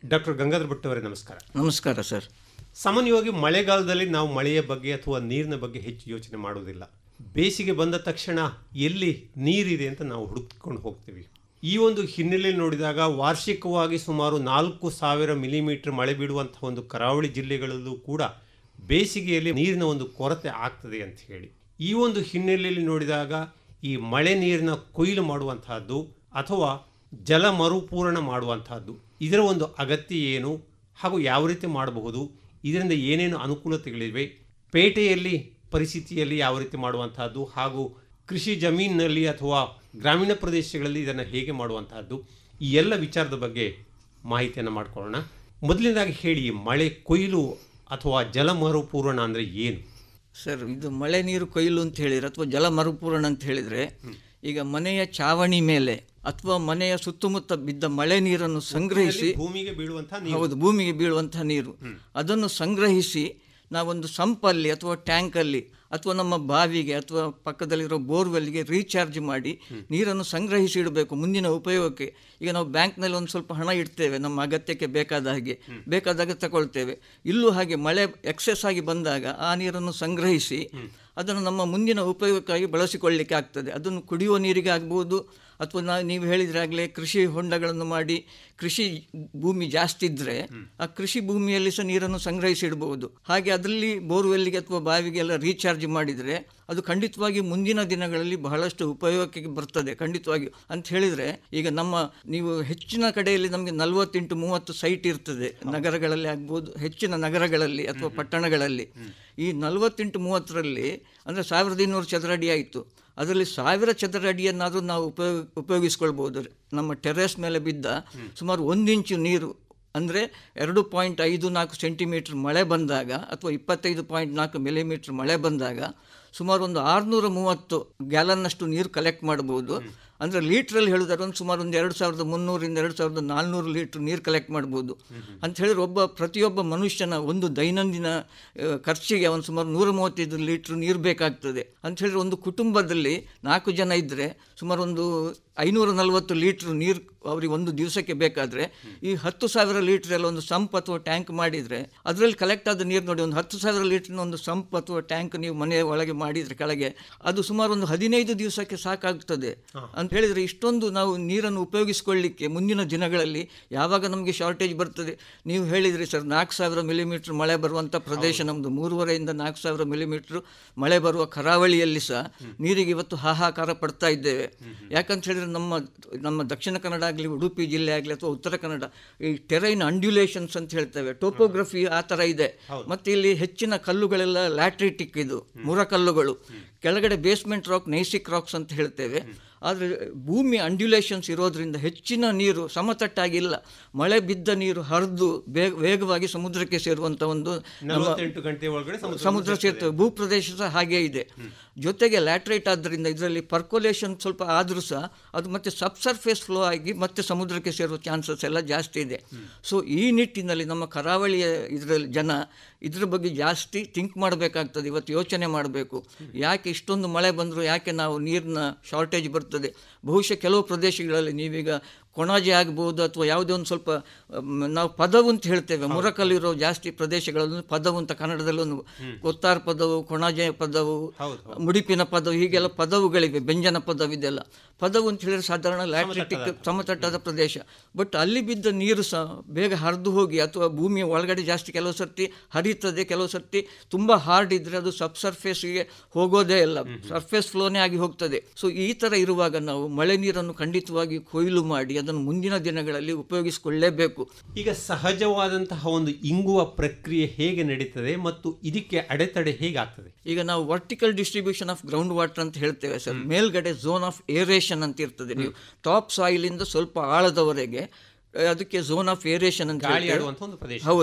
Doctor Gangadhar Bhat ಅವರೇ ನಮಸ್ಕಾರ ನಮಸ್ಕಾರ ಸರ್ ಸಾಮಾನ್ಯವಾಗಿ ಮಳೆಗಾಲದಲ್ಲಿ ನಾವು ಮಳೆಯ ಬಗ್ಗೆ ಅಥವಾ ನೀರಿನ ಬಗ್ಗೆ ಹೆಚ್ಚು ಯೋಚನೆ ಮಾಡುವುದಿಲ್ಲ ಬೇಸಿಗೆ ಬಂದ ತಕ್ಷಣ ಎಲ್ಲಿ ನೀರಿದೆ ಅಂತ ನಾವು ಹುಡುಕಿಕೊಂಡು ಹೋಗ್ತೀವಿ ಈ ಒಂದು ಹಿನ್ನೆಲೆಯಲ್ಲಿ ನೋಡಿದಾಗ ವಾರ್ಷಿಕವಾಗಿ ಸುಮಾರು ನಾಲ್ಕು ಸಾವಿರ ಮಿಲಿಮೀಟರ್ ಮಳೆ ಬೀಳುವಂತಹ ಒಂದು ಕರಾವಳಿ ಜಿಲ್ಲೆಗಳಲ್ಲೂ ಕೂಡ ಬೇಸಿಗೆಯಲ್ಲಿ ನೀರಿನ ಒಂದು ಕೊರತೆ ಆಗ್ತದೆ ಅಂತ ಹೇಳಿ ಈ ಒಂದು ಹಿನ್ನೆಲೆಯಲ್ಲಿ ನೋಡಿದಾಗ ಈ ಮಳೆ ನೀರಿನ ಕೊಯ್ಲು ಮಾಡುವಂತಹದ್ದು ಅಥವಾ ಜಲ ಮರುಪೂರಣ ಮಾಡುವಂತಹದ್ದು ಇದರ ಒಂದು ಅಗತ್ಯ ಏನು ಹಾಗೂ ಯಾವ ರೀತಿ ಮಾಡಬಹುದು ಇದರಿಂದ ಏನೇನು ಅನುಕೂಲತೆಗಳಿವೆ ಪೇಟೆಯಲ್ಲಿ ಪರಿಸ್ಥಿತಿಯಲ್ಲಿ ಯಾವ ರೀತಿ ಮಾಡುವಂತಹದ್ದು ಹಾಗೂ ಕೃಷಿ ಜಮೀನಿನಲ್ಲಿ ಅಥವಾ ಗ್ರಾಮೀಣ ಪ್ರದೇಶಗಳಲ್ಲಿ ಇದನ್ನು ಹೇಗೆ ಮಾಡುವಂತಹದ್ದು ಈ ಎಲ್ಲ ವಿಚಾರದ ಬಗ್ಗೆ ಮಾಹಿತಿಯನ್ನು ಮಾಡ್ಕೊಳ್ಳೋಣ ಮೊದಲನೇದಾಗಿ ಹೇಳಿ ಮಳೆ ಕೊಯ್ಲು ಅಥವಾ ಜಲ ಮರುಪೂರಣ ಅಂದರೆ ಏನು ಸರ್ ಇದು ಮಳೆ ನೀರು ಕೊಯ್ಲು ಅಂತ ಹೇಳಿದ್ರೆ ಅಥವಾ ಜಲ ಮರುಪೂರಣ ಅಂತ ಹೇಳಿದ್ರೆ ಈಗ ಮನೆಯ ಚಾವಣಿ ಮೇಲೆ ಅಥವಾ ಮನೆಯ ಸುತ್ತಮುತ್ತ ಬಿದ್ದ ಮಳೆ ನೀರನ್ನು ಸಂಗ್ರಹಿಸಿ ಭೂಮಿಗೆ ಬೀಳುವಂತಹ ನೀರು ಹೌದು ಭೂಮಿಗೆ ಬೀಳುವಂತಹ ನೀರು ಅದನ್ನು ಸಂಗ್ರಹಿಸಿ ನಾವೊಂದು ಸಂಪಲ್ಲಿ ಅಥವಾ ಟ್ಯಾಂಕಲ್ಲಿ ಅಥವಾ ನಮ್ಮ ಬಾವಿಗೆ ಅಥವಾ ಪಕ್ಕದಲ್ಲಿರೋ ಬೋರ್ವೆಲ್ಗೆ ರೀಚಾರ್ಜ್ ಮಾಡಿ ನೀರನ್ನು ಸಂಗ್ರಹಿಸಿ ಇಡಬೇಕು ಮುಂದಿನ ಉಪಯೋಗಕ್ಕೆ ಈಗ ನಾವು ಬ್ಯಾಂಕ್ನಲ್ಲಿ ಒಂದು ಸ್ವಲ್ಪ ಹಣ ಇಡ್ತೇವೆ ನಮ್ಮ ಅಗತ್ಯಕ್ಕೆ ಬೇಕಾದ ಹಾಗೆ ಬೇಕಾದಾಗ ತಗೊಳ್ತೇವೆ ಇಲ್ಲೂ ಹಾಗೆ ಮಳೆ ಎಕ್ಸೆಸ್ ಆಗಿ ಬಂದಾಗ ಆ ನೀರನ್ನು ಸಂಗ್ರಹಿಸಿ ಅದನ್ನು ನಮ್ಮ ಮುಂದಿನ ಉಪಯೋಗಕ್ಕಾಗಿ ಬಳಸಿಕೊಳ್ಳಿಕ್ಕೆ ಆಗ್ತದೆ ಅದನ್ನು ಕುಡಿಯುವ ನೀರಿಗೆ ಆಗ್ಬೋದು ಅಥವಾ ನಾವು ನೀವು ಹೇಳಿದ್ರಾಗಲೇ ಕೃಷಿ ಹೊಂಡಗಳನ್ನು ಮಾಡಿ ಕೃಷಿ ಭೂಮಿ ಜಾಸ್ತಿ ಇದ್ದರೆ ಆ ಕೃಷಿ ಭೂಮಿಯಲ್ಲಿ ಸಹ ನೀರನ್ನು ಸಂಗ್ರಹಿಸಿಡಬಹುದು ಹಾಗೆ ಅದರಲ್ಲಿ ಬೋರ್ವೆಲ್ಗೆ ಅಥವಾ ಬಾವಿಗೆ ಎಲ್ಲ ರೀಚಾರ್ಜ್ ಮಾಡಿದರೆ ಅದು ಖಂಡಿತವಾಗಿ ಮುಂದಿನ ದಿನಗಳಲ್ಲಿ ಬಹಳಷ್ಟು ಉಪಯೋಗಕ್ಕೆ ಬರ್ತದೆ ಖಂಡಿತವಾಗಿ ಅಂತ ಹೇಳಿದರೆ ಈಗ ನಮ್ಮ ನೀವು ಹೆಚ್ಚಿನ ಕಡೆಯಲ್ಲಿ ನಮಗೆ ನಲವತ್ತೆಂಟು ಮೂವತ್ತು ಸೈಟ್ ಇರ್ತದೆ ನಗರಗಳಲ್ಲಿ ಆಗ್ಬೋದು ಹೆಚ್ಚಿನ ನಗರಗಳಲ್ಲಿ ಅಥವಾ ಪಟ್ಟಣಗಳಲ್ಲಿ ಈ ನಲವತ್ತೆಂಟು ಮೂವತ್ತರಲ್ಲಿ ಅಂದರೆ ಸಾವಿರದ ಇನ್ನೂರು ಚದರಡಿ ಆಯಿತು ಅದರಲ್ಲಿ ಸಾವಿರ ಚದರ ಅಡಿಯನ್ನಾದರೂ ನಾವು ಉಪಯೋಗ ಉಪಯೋಗಿಸ್ಕೊಳ್ಬೋದು ನಮ್ಮ ಟೆರೆಸ್ ಮೇಲೆ ಬಿದ್ದ ಸುಮಾರು ಒಂದು ಇಂಚು ನೀರು ಅಂದರೆ ಎರಡು ಪಾಯಿಂಟ್ ಐದು ನಾಲ್ಕು ಸೆಂಟಿಮೀಟ್ರ್ ಮಳೆ ಬಂದಾಗ ಅಥವಾ ಇಪ್ಪತ್ತೈದು ಪಾಯಿಂಟ್ ನಾಲ್ಕು ಮಿಲಿಮೀಟ್ರ್ ಮಳೆ ಬಂದಾಗ ಸುಮಾರು ಒಂದು ಆರುನೂರ ಮೂವತ್ತು ಗ್ಯಾಲನ್ನಷ್ಟು ನೀರು ಕಲೆಕ್ಟ್ ಮಾಡ್ಬೋದು ಅಂದರೆ ಲೀಟ್ರಲ್ಲಿ ಹೇಳಿದ್ರೆ ಒಂದು ಸುಮಾರು ಒಂದು ಎರಡು ಸಾವಿರದ ಮುನ್ನೂರಿಂದ ಎರಡು ಸಾವಿರದ ನಾಲ್ನೂರು ಲೀಟ್ರ್ ನೀರು ಕಲೆಕ್ಟ್ ಮಾಡ್ಬೋದು ಅಂತ ಹೇಳಿದ್ರೆ ಒಬ್ಬ ಪ್ರತಿಯೊಬ್ಬ ಮನುಷ್ಯನ ಒಂದು ದೈನಂದಿನ ಆ, ಖರ್ಚಿಗೆ ಅವನು ಸುಮಾರು ನೂರ ಮೂವತ್ತೈದು ಲೀಟ್ರ್ ನೀರು ಬೇಕಾಗ್ತದೆ ಅಂತ ಹೇಳಿದ್ರೆ ಒಂದು ಕುಟುಂಬದಲ್ಲಿ ನಾಲ್ಕು ಜನ ಇದ್ದರೆ ಸುಮಾರು ಒಂದು ಐನೂರ ನಲವತ್ತು ಲೀಟ್ರ್ ನೀರು ಅವರಿಗೆ ಒಂದು ದಿವಸಕ್ಕೆ ಬೇಕಾದರೆ ಈ ಹತ್ತು ಸಾವಿರ ಲೀಟ್ರ್ ಎಲ್ಲ ಒಂದು ಸಂಪ್ ಅಥವಾ ಟ್ಯಾಂಕ್ ಮಾಡಿದರೆ ಅದರಲ್ಲಿ ಕಲೆಕ್ಟ್ ಆದ ನೀರು ನೋಡಿ ಒಂದು ಹತ್ತು ಸಾವಿರ ಲೀಟ್ರ್ನ ಒಂದು ಸಂಪ್ ಅಥವಾ ಟ್ಯಾಂಕ್ ನೀವು ಮನೆಯ ಒಳಗೆ ಮಾಡಿದರೆ ಕೆಳಗೆ ಅದು ಸುಮಾರು ಒಂದು ಹದಿನೈದು ದಿವಸಕ್ಕೆ ಸಾಕಾಗ್ತದೆ ಅಂತ ಹೇಳಿದರೆ ಇಷ್ಟೊಂದು ನಾವು ನೀರನ್ನು ಉಪಯೋಗಿಸಿಕೊಳ್ಳಿಕ್ಕೆ ಮುಂದಿನ ದಿನಗಳಲ್ಲಿ ಯಾವಾಗ ನಮಗೆ ಶಾರ್ಟೇಜ್ ಬರ್ತದೆ ನೀವು ಹೇಳಿದ್ರಿ ಸರ್ ನಾಲ್ಕು ಸಾವಿರ ಮಿಲಿಮೀಟ್ರ್ ಮಳೆ ಬರುವಂಥ ಪ್ರದೇಶ ನಮ್ಮದು ಮೂರುವರೆಯಿಂದ ನಾಲ್ಕು ಸಾವಿರ ಮಿಲಿಮೀಟ್ರ್ ಮಳೆ ಬರುವ ಕರಾವಳಿಯಲ್ಲಿ ಸಹ ನೀರಿಗೆ ಇವತ್ತು ಹಾಹಾಕಾರ ಪಡ್ತಾ ಇದ್ದೇವೆ ಯಾಕಂತ ಹೇಳಿದ್ರೆ ನಮ್ಮ ನಮ್ಮ ದಕ್ಷಿಣ ಕನ್ನಡ ಆಗಲಿ ಉಡುಪಿ ಜಿಲ್ಲೆ ಆಗಲಿ ಅಥವಾ ಉತ್ತರ ಕನ್ನಡ ಈ ಟೆರೈನ್ ಅಂಡ್ಯುಲೇಷನ್ಸ್ ಅಂತ ಹೇಳ್ತೇವೆ ಟೋಪೋಗ್ರಫಿ ಆ ಥರ ಇದೆ ಮತ್ತು ಇಲ್ಲಿ ಹೆಚ್ಚಿನ ಕಲ್ಲುಗಳೆಲ್ಲ ಲ್ಯಾಟ್ರಿಟಿಕ್ ಇದು ಮುರಕಲ್ಲುಗಳು ಕೆಳಗಡೆ ಬೇಸ್ಮೆಂಟ್ ರಾಕ್ ನೈಸಿಕ್ ರಾಕ್ಸ್ ಅಂತ ಹೇಳ್ತೇವೆ ಆದರೆ ಭೂಮಿ ಅಂಡ್ಯುಲೇಷನ್ಸ್ ಇರೋದ್ರಿಂದ ಹೆಚ್ಚಿನ ನೀರು ಸಮತಟ್ಟಾಗಿಲ್ಲ ಮಳೆ ಬಿದ್ದ ನೀರು ಹರಿದು ಬೇಗ ವೇಗವಾಗಿ ಸಮುದ್ರಕ್ಕೆ ಸೇರುವಂಥ ಒಂದು ನಮ್ಮ ನಲವತ್ತೆಂಟು ಗಂಟೆ ಒಳಗಡೆ ಸಮುದ್ರ ಸಮುದ್ರ ಸೇರ್ತವೆ ಭೂಪ್ರದೇಶ ಸಹ ಹಾಗೇ ಇದೆ ಜೊತೆಗೆ ಲ್ಯಾಟ್ರೈಟ್ ಆದ್ದರಿಂದ ಇದರಲ್ಲಿ ಪರ್ಕೊಲೇಷನ್ ಸ್ವಲ್ಪ ಆದರೂ ಸಹ ಅದು ಮತ್ತೆ ಸಬ್ಸರ್ಫೇಸ್ ಫ್ಲೋ ಆಗಿ ಮತ್ತೆ ಸಮುದ್ರಕ್ಕೆ ಸೇರುವ ಚಾನ್ಸಸ್ ಎಲ್ಲ ಜಾಸ್ತಿ ಇದೆ ಸೊ ಈ ನಿಟ್ಟಿನಲ್ಲಿ ನಮ್ಮ ಕರಾವಳಿಯ ಇದರಲ್ಲಿ ಜನ ಇದ್ರ ಬಗ್ಗೆ ಜಾಸ್ತಿ ಥಿಂಕ್ ಮಾಡಬೇಕಾಗ್ತದೆ ಇವತ್ತು ಯೋಚನೆ ಮಾಡಬೇಕು ಯಾಕೆ ಇಷ್ಟೊಂದು ಮಳೆ ಬಂದರೂ ಯಾಕೆ ನಾವು ನೀರಿನ ಶಾರ್ಟೇಜ್ ಬರ್ತದೆ ಬಹುಶಃ ಕೆಲವು ಪ್ರದೇಶಗಳಲ್ಲಿ ನೀವೀಗ ಕೊಣಾಜೆ ಆಗ್ಬೋದು ಅಥವಾ ಯಾವುದೇ ಒಂದು ಸ್ವಲ್ಪ ಮ್, ನಾವು ಪದವು ಅಂತ ಹೇಳ್ತೇವೆ ಮುರಕಲ್ಲಿರೋ ಜಾಸ್ತಿ ಪ್ರದೇಶಗಳಲ್ಲಿ ಪದವು ಅಂತ ಕನ್ನಡದಲ್ಲಿ ಒಂದು ಕೊತ್ತಾರ್ ಪದವು ಕೊಣಾಜೆ ಪದವು ಮುಡಿಪಿನ ಪದವು ಹೀಗೆಲ್ಲ ಪದವುಗಳಿವೆ ಬೆಂಜನ ಪದವು ಇದೆಲ್ಲ ಪದವು ಅಂತ ಹೇಳಿದ್ರೆ ಸಾಧಾರಣ ಲ್ಯಾಟ್ರಿಟಿಕ್ ಸಮತಟ್ಟಾದ ಪ್ರದೇಶ ಬಟ್ ಅಲ್ಲಿ ಬಿದ್ದ ನೀರು ಸಹ ಬೇಗ ಹರಿದು ಹೋಗಿ ಅಥವಾ ಭೂಮಿಯ ಒಳಗಡೆ ಜಾಸ್ತಿ ಕೆಲವು ಸರ್ತಿ ಹರಿಯುತ್ತದೆ ಕೆಲವು ಸರ್ತಿ ತುಂಬ ಹಾರ್ಡ್ ಇದ್ದರೆ ಅದು ಸಬ್ ಸರ್ಫೇಸ್ಗೆ ಹೋಗೋದೇ ಇಲ್ಲ ಸರ್ಫೇಸ್ ಫ್ಲೋನೇ ಆಗಿ ಹೋಗ್ತದೆ ಸೊ ಈ ಥರ ಇರುವಾಗ ನಾವು ಮಳೆ ನೀರನ್ನು ಖಂಡಿತವಾಗಿ ಕೊಯ್ಲು ಮಾಡಿ ಅದನ್ನು ಮುಂದಿನ ದಿನಗಳಲ್ಲಿ ಉಪಯೋಗಿಸಿಕೊಳ್ಳಲೇಬೇಕು ಈಗ ಸಹಜವಾದಂತಹ ಒಂದು ಇಂಗುವ ಪ್ರಕ್ರಿಯೆ ಹೇಗೆ ನಡೀತದೆ ಮತ್ತು ಇದಕ್ಕೆ ಅಡೆತಡೆ ಹೇಗಾಗ್ತದೆ ಈಗ ನಾವು vertical distribution of ground water ಅಂತ ಹೇಳ್ತೇವೆ ಸರ್ ಮೇಲ್ಗಡೆ ಝೋನ್ ಆಫ್ ಏರೇಷನ್ ಅಂತ ಇರ್ತದೆ ನೀವು ಟಾಪ್ ಸಾಯಿಲಿಂದ ಸ್ವಲ್ಪ ಆಳದವರೆಗೆ ಆ, ಅದಕ್ಕೆ ಝೋನ್ ಆಫ್ ಏರೇಷನ್ ಅಂತ ಗಾಳಿ ಹೇಳ್ತೇವೆ. ಆಡುವಂಥ ಒಂದು ಪ್ರದೇಶ. ಹೌದು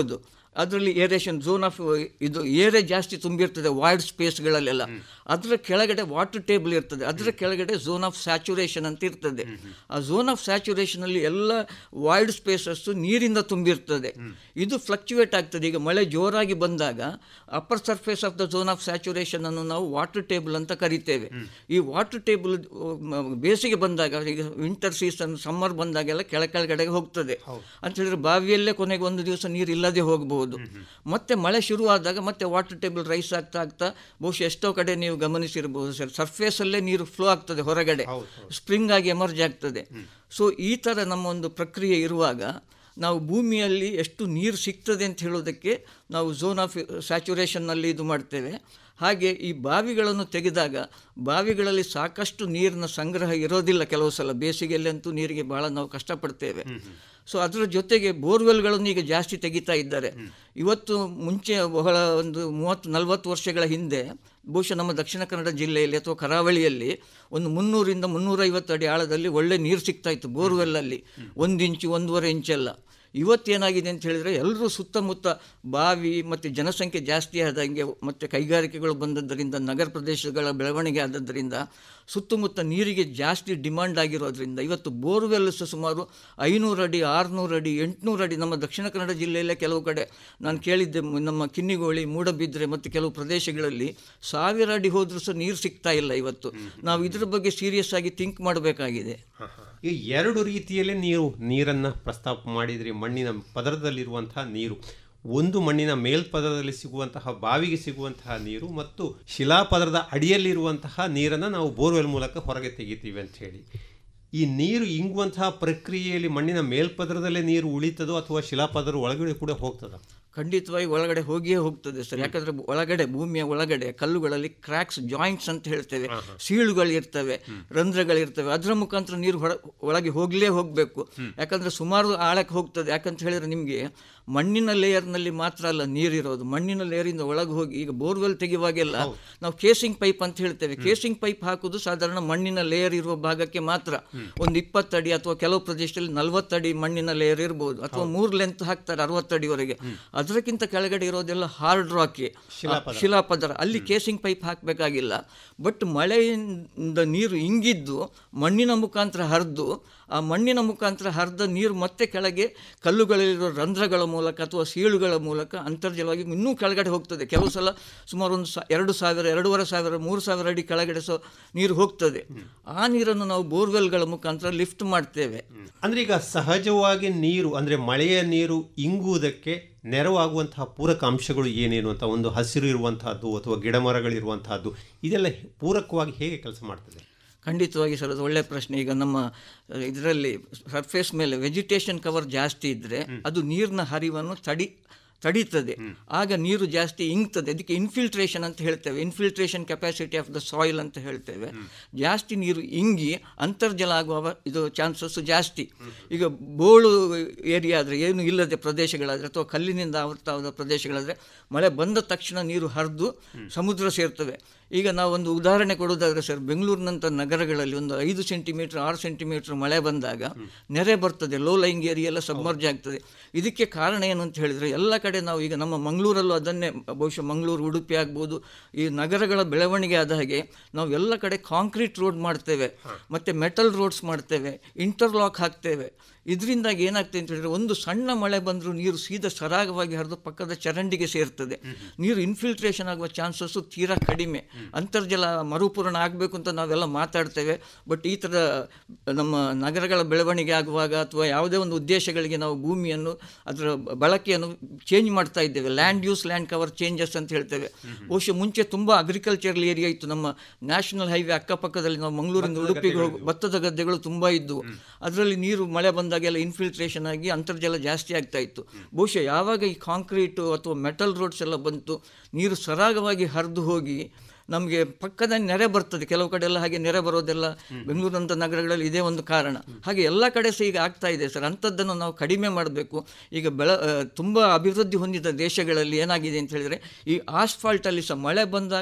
ಅದರಲ್ಲಿ ಏರೇಷನ್ ಝೋನ್ ಆಫ್ ಇದು ಏರೇ ಜಾಸ್ತಿ ತುಂಬಿರ್ತದೆ ವಾಯ್ಡ್ ಸ್ಪೇಸ್ಗಳಲ್ಲೆಲ್ಲ ಅದರ ಕೆಳಗಡೆ ವಾಟರ್ ಟೇಬಲ್ ಇರ್ತದೆ ಅದರ ಕೆಳಗಡೆ ಝೋನ್ ಆಫ್ ಸ್ಯಾಚುರೇಷನ್ ಅಂತ ಇರ್ತದೆ ಆ ಝೋನ್ ಆಫ್ ಸ್ಯಾಚುರೇಷನಲ್ಲಿ ಎಲ್ಲ ವಾಯ್ಡ್ ಸ್ಪೇಸಸ್ಸು ನೀರಿಂದ ತುಂಬಿರ್ತದೆ ಇದು ಫ್ಲಕ್ಚುಯೇಟ್ ಆಗ್ತದೆ ಈಗ ಮಳೆ ಜೋರಾಗಿ ಬಂದಾಗ upper surface of the zone of saturation ಅನ್ನು ನಾವು ವಾಟರ್ ಟೇಬಲ್ ಅಂತ ಕರಿತೇವೆ ಈ ವಾಟರ್ ಟೇಬಲ್ ಬೇಸಿಗೆ ಬಂದಾಗ ಈಗ ವಿಂಟರ್ ಸೀಸನ್ ಸಮ್ಮರ್ ಬಂದಾಗೆಲ್ಲ ಕೆಳ ಕೆಳಗಡೆಗೆ ಹೋಗ್ತದೆ ಅಂತ ಹೇಳಿದ್ರೆ ಬಾವಿಯಲ್ಲೇ ಕೊನೆಗೆ ಒಂದು ದಿವಸ ನೀರು ಇಲ್ಲದೆ ಹೋಗಬಹುದು ಮತ್ತೆ ಮಳೆ ಶುರುವಾದಾಗ ಮತ್ತೆ ವಾಟರ್ ಟೇಬಲ್ ರೈಸ್ ಆಗ್ತಾ ಆಗ್ತಾ ಬಹುಶಃ ಎಷ್ಟೋ ಕಡೆ ನೀವು ಗಮನಿಸಿರ್ಬೋದು ಸರ್ ಸರ್ಫೇಸಲ್ಲೇ ನೀರು ಫ್ಲೋ ಆಗ್ತದೆ ಹೊರಗಡೆ ಸ್ಪ್ರಿಂಗ್ ಆಗಿ ಎಮರ್ಜ್ ಆಗ್ತದೆ ಸೊ ಈ ಥರ ನಮ್ಮ ಒಂದು ಪ್ರಕ್ರಿಯೆ ಇರುವಾಗ ನಾವು ಭೂಮಿಯಲ್ಲಿ ಎಷ್ಟು ನೀರು ಸಿಗ್ತದೆ ಅಂತ ಹೇಳೋದಕ್ಕೆ ನಾವು ಝೋನ್ ಆಫ್ ಸ್ಯಾಚುರೇಷನ್ನಲ್ಲಿ ಇದು ಮಾಡ್ತೇವೆ ಹಾಗೆ ಈ ಬಾವಿಗಳನ್ನು ತೆಗೆದಾಗ ಬಾವಿಗಳಲ್ಲಿ ಸಾಕಷ್ಟು ನೀರಿನ ಸಂಗ್ರಹ ಇರೋದಿಲ್ಲ ಕೆಲವು ಸಲ ಬೇಸಿಗೆಯಲ್ಲಂತೂ ನೀರಿಗೆ ಭಾಳ ನಾವು ಕಷ್ಟಪಡ್ತೇವೆ ಸೊ ಅದರ ಜೊತೆಗೆ ಬೋರ್ವೆಲ್ಗಳನ್ನು ಈಗ ಜಾಸ್ತಿ ತೆಗಿತಾ ಇದ್ದಾರೆ ಇವತ್ತು ಮುಂಚೆ ಬಹಳ ಒಂದು ಮೂವತ್ತು ನಲವತ್ತು ವರ್ಷಗಳ ಹಿಂದೆ ಬಹುಶಃ ನಮ್ಮ ದಕ್ಷಿಣ ಕನ್ನಡ ಜಿಲ್ಲೆಯಲ್ಲಿ ಅಥವಾ ಕರಾವಳಿಯಲ್ಲಿ ಒಂದು ಮುನ್ನೂರಿಂದ ಮುನ್ನೂರೈವತ್ತು ಅಡಿ ಆಳದಲ್ಲಿ ಒಳ್ಳೆ ನೀರು ಸಿಗ್ತಾ ಇತ್ತು ಬೋರ್ವೆಲ್ಲಲ್ಲಿ ಒಂದು ಇಂಚು ಒಂದೂವರೆ ಇಂಚೆಲ್ಲ ಇವತ್ತೇನಾಗಿದೆ ಅಂತ ಹೇಳಿದರೆ ಎಲ್ಲರೂ ಸುತ್ತಮುತ್ತ ಬಾವಿ ಮತ್ತು ಜನಸಂಖ್ಯೆ ಜಾಸ್ತಿ ಆದಂಗೆ ಮತ್ತು ಕೈಗಾರಿಕೆಗಳು ಬಂದದ್ದರಿಂದ ನಗರ ಪ್ರದೇಶಗಳ ಬೆಳವಣಿಗೆ ಆದದ್ದರಿಂದ ಸುತ್ತಮುತ್ತ ನೀರಿಗೆ ಜಾಸ್ತಿ ಡಿಮಾಂಡ್ ಆಗಿರೋದ್ರಿಂದ ಇವತ್ತು ಬೋರ್ವೆಲ್ಸ್ ಸುಮಾರು ಐನೂರು ಅಡಿ ಆರುನೂರು ಅಡಿ ಎಂಟುನೂರು ಅಡಿ ನಮ್ಮ ದಕ್ಷಿಣ ಕನ್ನಡ ಜಿಲ್ಲೆಯಲ್ಲೇ ಕೆಲವು ಕಡೆ ನಾನು ಕೇಳಿದ್ದೆ ಮ- ನಮ್ಮ ಕಿನ್ನಿಗೋಳಿ ಮೂಡಬಿದ್ರೆ ಮತ್ತು ಕೆಲವು ಪ್ರದೇಶಗಳಲ್ಲಿ ಸಾವಿರ ಅಡಿ ಹೋದರೂ ಸಹ ನೀರು ಸಿಗ್ತಾ ಇಲ್ಲ ಇವತ್ತು ನಾವು ಇದ್ರ ಬಗ್ಗೆ ಸೀರಿಯಸ್ ಆಗಿ ಥಿಂಕ್ ಮಾಡಬೇಕಾಗಿದೆ ಈ ಎರಡು ರೀತಿಯಲ್ಲಿ ನೀವು ನೀರನ್ನು ಪ್ರಸ್ತಾಪ ಮಾಡಿದ್ರಿ ಮಣ್ಣಿನ ಪದರದಲ್ಲಿರುವಂತಹ ನೀರು ಒಂದು ಮಣ್ಣಿನ ಮೇಲ್ಪದರದಲ್ಲಿ ಸಿಗುವಂತಹ ಬಾವಿಗೆ ಸಿಗುವಂತಹ ನೀರು ಮತ್ತು ಶಿಲಾಪದರದ ಅಡಿಯಲ್ಲಿರುವಂತಹ ನೀರನ್ನು ನಾವು ಬೋರ್ವೆಲ್ ಮೂಲಕ ಹೊರಗೆ ತೆಗಿತೀವಿ ಅಂತ ಹೇಳಿ ಈ ನೀರು ಇಂಗುವಂತಹ ಪ್ರಕ್ರಿಯೆಯಲ್ಲಿ ಮಣ್ಣಿನ ಮೇಲ್ಪದರದಲ್ಲೇ ನೀರು ಉಳಿತದೋ ಅಥವಾ ಶಿಲಾಪದರ ಒಳಗಡೆ ಕೂಡ ಹೋಗ್ತದ ಖಂಡಿತವಾಗಿ ಒಳಗಡೆ ಹೋಗಿಯೇ ಹೋಗ್ತದೆ ಸರ್ ಯಾಕಂದ್ರೆ ಒಳಗಡೆ ಭೂಮಿಯ ಒಳಗಡೆ ಕಲ್ಲುಗಳಲ್ಲಿ ಕ್ರ್ಯಾಕ್ಸ್ ಜಾಯಿಂಟ್ಸ್ ಅಂತ ಹೇಳ್ತೇವೆ ಸೀಳುಗಳು ಇರ್ತವೆ ರಂಧ್ರಗಳಿರ್ತವೆ ಅದರ ಮುಖಾಂತರ ನೀರು ಹೊರ ಒಳಗೆ ಹೋಗಲೇ ಹೋಗಬೇಕು ಯಾಕಂದ್ರೆ ಸುಮಾರು ಆಳಕ್ಕೆ ಹೋಗ್ತದೆ ಯಾಕಂತ ಹೇಳಿದ್ರೆ ನಿಮಗೆ ಮಣ್ಣಿನ ಲೇಯರ್ನಲ್ಲಿ ಮಾತ್ರ ಅಲ್ಲ ನೀರಿರೋದು ಮಣ್ಣಿನ ಲೇಯರಿಂದ ಒಳಗೆ ಹೋಗಿ ಈಗ ಬೋರ್ವೆಲ್ ತೆಗೆಯುವಾಗೆಲ್ಲ ನಾವು ಕೇಸಿಂಗ್ ಪೈಪ್ ಅಂತ ಹೇಳ್ತೇವೆ ಕೇಸಿಂಗ್ ಪೈಪ್ ಹಾಕುದು ಸಾಧಾರಣ ಮಣ್ಣಿನ ಲೇಯರ್ ಇರುವ ಭಾಗಕ್ಕೆ ಮಾತ್ರ ಒಂದು ಇಪ್ಪತ್ತಡಿ ಅಥವಾ ಕೆಲವು ಪ್ರದೇಶದಲ್ಲಿ ನಲವತ್ತಡಿ ಮಣ್ಣಿನ ಲೇಯರ್ ಇರ್ಬೋದು ಅಥವಾ ಮೂರು ಲೆಂತ್ ಹಾಕ್ತಾರೆ ಅರವತ್ತಡಿವರೆಗೆ ಅದಕ್ಕಿಂತ ಕೆಳಗಡೆ ಇರೋದೆಲ್ಲ ಹಾರ್ಡ್ ರಾಕಿ ಶಿಲಾಪದರ ಅಲ್ಲಿ ಕೇಸಿಂಗ್ ಪೈಪ್ ಹಾಕಬೇಕಾಗಿಲ್ಲ ಬಟ್ ಮಳೆಯಿಂದ ನೀರು ಇಂಗಿದ್ದು ಮಣ್ಣಿನ ಮುಖಾಂತರ ಹರಿದು ಆ ಮಣ್ಣಿನ ಮುಖಾಂತರ ಹರಿದ ನೀರು ಮತ್ತೆ ಕೆಳಗೆ ಕಲ್ಲುಗಳಲ್ಲಿರೋ ರಂಧ್ರಗಳ ಮೂಲಕ ಅಥವಾ ಸೀಳುಗಳ ಮೂಲಕ ಅಂತರ್ಜಲವಾಗಿ ಇನ್ನೂ ಕೆಳಗಡೆ ಹೋಗ್ತದೆ ಕೆಲವು ಸಲ ಸುಮಾರು ಒಂದು ಸಾ ಎರಡು ಸಾವಿರ ಎರಡೂವರೆ ಸಾವಿರ ಮೂರು ಸಾವಿರ ಅಡಿ ಕೆಳಗಡೆ ಸಹ ನೀರು ಹೋಗ್ತದೆ ಆ ನೀರನ್ನು ನಾವು ಬೋರ್ವೆಲ್ಗಳ ಮುಖಾಂತರ ಲಿಫ್ಟ್ ಮಾಡ್ತೇವೆ ಅಂದ್ರೆ ಈಗ ಸಹಜವಾಗಿ ನೀರು ಅಂದ್ರೆ ಮಳೆಯ ನೀರು ಇಂಗುವುದಕ್ಕೆ ನೆರವಾಗುವಂತಹ ಪೂರಕ ಅಂಶಗಳು ಏನೇನು ಅಂತ ಒಂದು ಹಸಿರು ಇರುವಂತಹದ್ದು ಅಥವಾ ಗಿಡಮರಗಳಿರುವಂತಹದ್ದು ಇದೆಲ್ಲ ಪೂರಕವಾಗಿ ಹೇಗೆ ಕೆಲಸ ಮಾಡ್ತದೆ ಖಂಡಿತವಾಗಿ ಸರ್ ಅದು ಒಳ್ಳೆಯ ಪ್ರಶ್ನೆ ಈಗ ನಮ್ಮ ಇದರಲ್ಲಿ ಸರ್ಫೇಸ್ ಮೇಲೆ ವೆಜಿಟೇಷನ್ ಕವರ್ ಜಾಸ್ತಿ ಇದ್ದರೆ ಅದು ನೀರಿನ ಹರಿವನ್ನು ತಡಿ ತಡೀತದೆ ಆಗ ನೀರು ಜಾಸ್ತಿ ಇಂಗ್ತದೆ ಅದಕ್ಕೆ ಇನ್ಫಿಲ್ಟ್ರೇಷನ್ ಅಂತ ಹೇಳ್ತೇವೆ infiltration capacity of the soil ಅಂತ ಹೇಳ್ತೇವೆ ಜಾಸ್ತಿ ನೀರು ಇಂಗಿ ಅಂತರ್ಜಲ ಆಗುವ ಇದು ಚಾನ್ಸಸ್ ಜಾಸ್ತಿ ಈಗ ಬೋಳು ಏರಿಯಾ ಆದರೆ ಏನು ಇಲ್ಲದೆ ಪ್ರದೇಶಗಳಾದರೆ ಅಥವಾ ಕಲ್ಲಿನಿಂದ ಆವೃತವಾದ ಪ್ರದೇಶಗಳಾದರೆ ಮಳೆ ಬಂದ ತಕ್ಷಣ ನೀರು ಹರಿದು ಸಮುದ್ರ ಸೇರ್ತವೆ ಈಗ ನಾವು ಒಂದು ಉದಾಹರಣೆ ಕೊಡೋದಾದ್ರೆ ಸರ್ ಬೆಂಗಳೂರಿನಂಥ ನಗರಗಳಲ್ಲಿ ಒಂದು ಐದು ಸೆಂಟಿಮೀಟರ್ ಆರು ಸೆಂಟಿಮೀಟರ್ ಮಳೆ ಬಂದಾಗ ನೆರೆ ಬರ್ತದೆ ಲೋ ಲೈಂಗ್ ಏರಿಯಾ ಎಲ್ಲ ಸಬ್ಮರ್ಜ್ ಆಗ್ತದೆ ಇದಕ್ಕೆ ಕಾರಣ ಏನು ಅಂತ ಹೇಳಿದರೆ ಎಲ್ಲ ಕಡೆ ನಾವು ಈಗ ನಮ್ಮ ಮಂಗಳೂರಲ್ಲೂ ಅದನ್ನೇ ಬಹುಶಃ ಮಂಗಳೂರು ಉಡುಪಿ ಆಗ್ಬೋದು ಈ ನಗರಗಳ ಬೆಳವಣಿಗೆ ಆದ ಹಾಗೆ ನಾವು ಎಲ್ಲ ಕಡೆ ಕಾಂಕ್ರೀಟ್ ರೋಡ್ ಮಾಡ್ತೇವೆ ಮತ್ತು ಮೆಟಲ್ ರೋಡ್ಸ್ ಮಾಡ್ತೇವೆ ಇಂಟರ್ಲಾಕ್ ಹಾಕ್ತೇವೆ ಇದರಿಂದಾಗಿ ಏನಾಗ್ತದೆ ಅಂತ ಹೇಳಿದ್ರೆ ಒಂದು ಸಣ್ಣ ಮಳೆ ಬಂದರೂ ನೀರು ಸೀದಾ ಸರಾಗವಾಗಿ ಹರಿದು ಪಕ್ಕದ ಚರಂಡಿಗೆ ಸೇರ್ತದೆ ನೀರು ಇನ್ಫಿಲ್ಟ್ರೇಷನ್ ಆಗುವ ಚಾನ್ಸಸ್ಸು ತೀರಾ ಕಡಿಮೆ ಅಂತರ್ಜಲ ಮರುಪೂರಣ ಆಗಬೇಕು ಅಂತ ನಾವೆಲ್ಲ ಮಾತಾಡ್ತೇವೆ ಬಟ್ ಈ ಥರ ನಮ್ಮ ನಗರಗಳ ಬೆಳವಣಿಗೆ ಆಗುವಾಗ ಅಥವಾ ಯಾವುದೇ ಒಂದು ಉದ್ದೇಶಗಳಿಗೆ ನಾವು ಭೂಮಿಯನ್ನು ಅದರ ಬಳಕೆಯನ್ನು ಚೇಂಜ್ ಮಾಡ್ತಾ ಇದ್ದೇವೆ land use land cover changes ಅಂತ ಹೇಳ್ತೇವೆ ಬಹುಶಃ ಮುಂಚೆ ತುಂಬ ಅಗ್ರಿಕಲ್ಚರಲ್ ಏರಿಯಾ ಇತ್ತು ನಮ್ಮ ನ್ಯಾಷನಲ್ ಹೈವೇ ಅಕ್ಕಪಕ್ಕದಲ್ಲಿ ನಾವು ಮಂಗಳೂರಿಂದ ಉಡುಪಿಗೆ ಹೋಗಿ ಭತ್ತದ ಗದ್ದೆಗಳು ತುಂಬ ಇದ್ದವು ಅದರಲ್ಲಿ ನೀರು ಮಳೆ ಬಂದಾಗೆಲ್ಲ ಇನ್ಫಿಲ್ಟ್ರೇಷನ್ ಆಗಿ ಅಂತರ್ಜಲ ಜಾಸ್ತಿ ಆಗ್ತಾ ಇತ್ತು ಬಹುಶಃ ಯಾವಾಗ ಈ ಕಾಂಕ್ರೀಟು ಅಥವಾ ಮೆಟಲ್ ರೋಡ್ಸ್ ಎಲ್ಲ ಬಂತು ನೀರು ಸರಾಗವಾಗಿ ಹರಿದು ಹೋಗಿ ನಮಗೆ ಪಕ್ಕದ ನೆರೆ ಬರ್ತದೆ ಕೆಲವು ಕಡೆ ಎಲ್ಲ ಹಾಗೆ ನೆರೆ ಬರೋದೆಲ್ಲ ಬೆಂಗಳೂರಂಥ ನಗರಗಳಲ್ಲಿ ಇದೇ ಒಂದು ಕಾರಣ ಹಾಗೆ ಎಲ್ಲ ಕಡೆ ಸಹ ಈಗ ಆಗ್ತಾ ಇದೆ ಸರ್ ಅಂಥದ್ದನ್ನು ನಾವು ಕಡಿಮೆ ಮಾಡಬೇಕು ಈಗ ಬೆಳ ತುಂಬ ಅಭಿವೃದ್ಧಿ ಹೊಂದಿದ ದೇಶಗಳಲ್ಲಿ ಏನಾಗಿದೆ ಅಂತ ಹೇಳಿದರೆ ಈ ಆಸ್ಫಾಲ್ಟಲ್ಲಿ ಸಹ ಮಳೆ ಬಂದಾಗ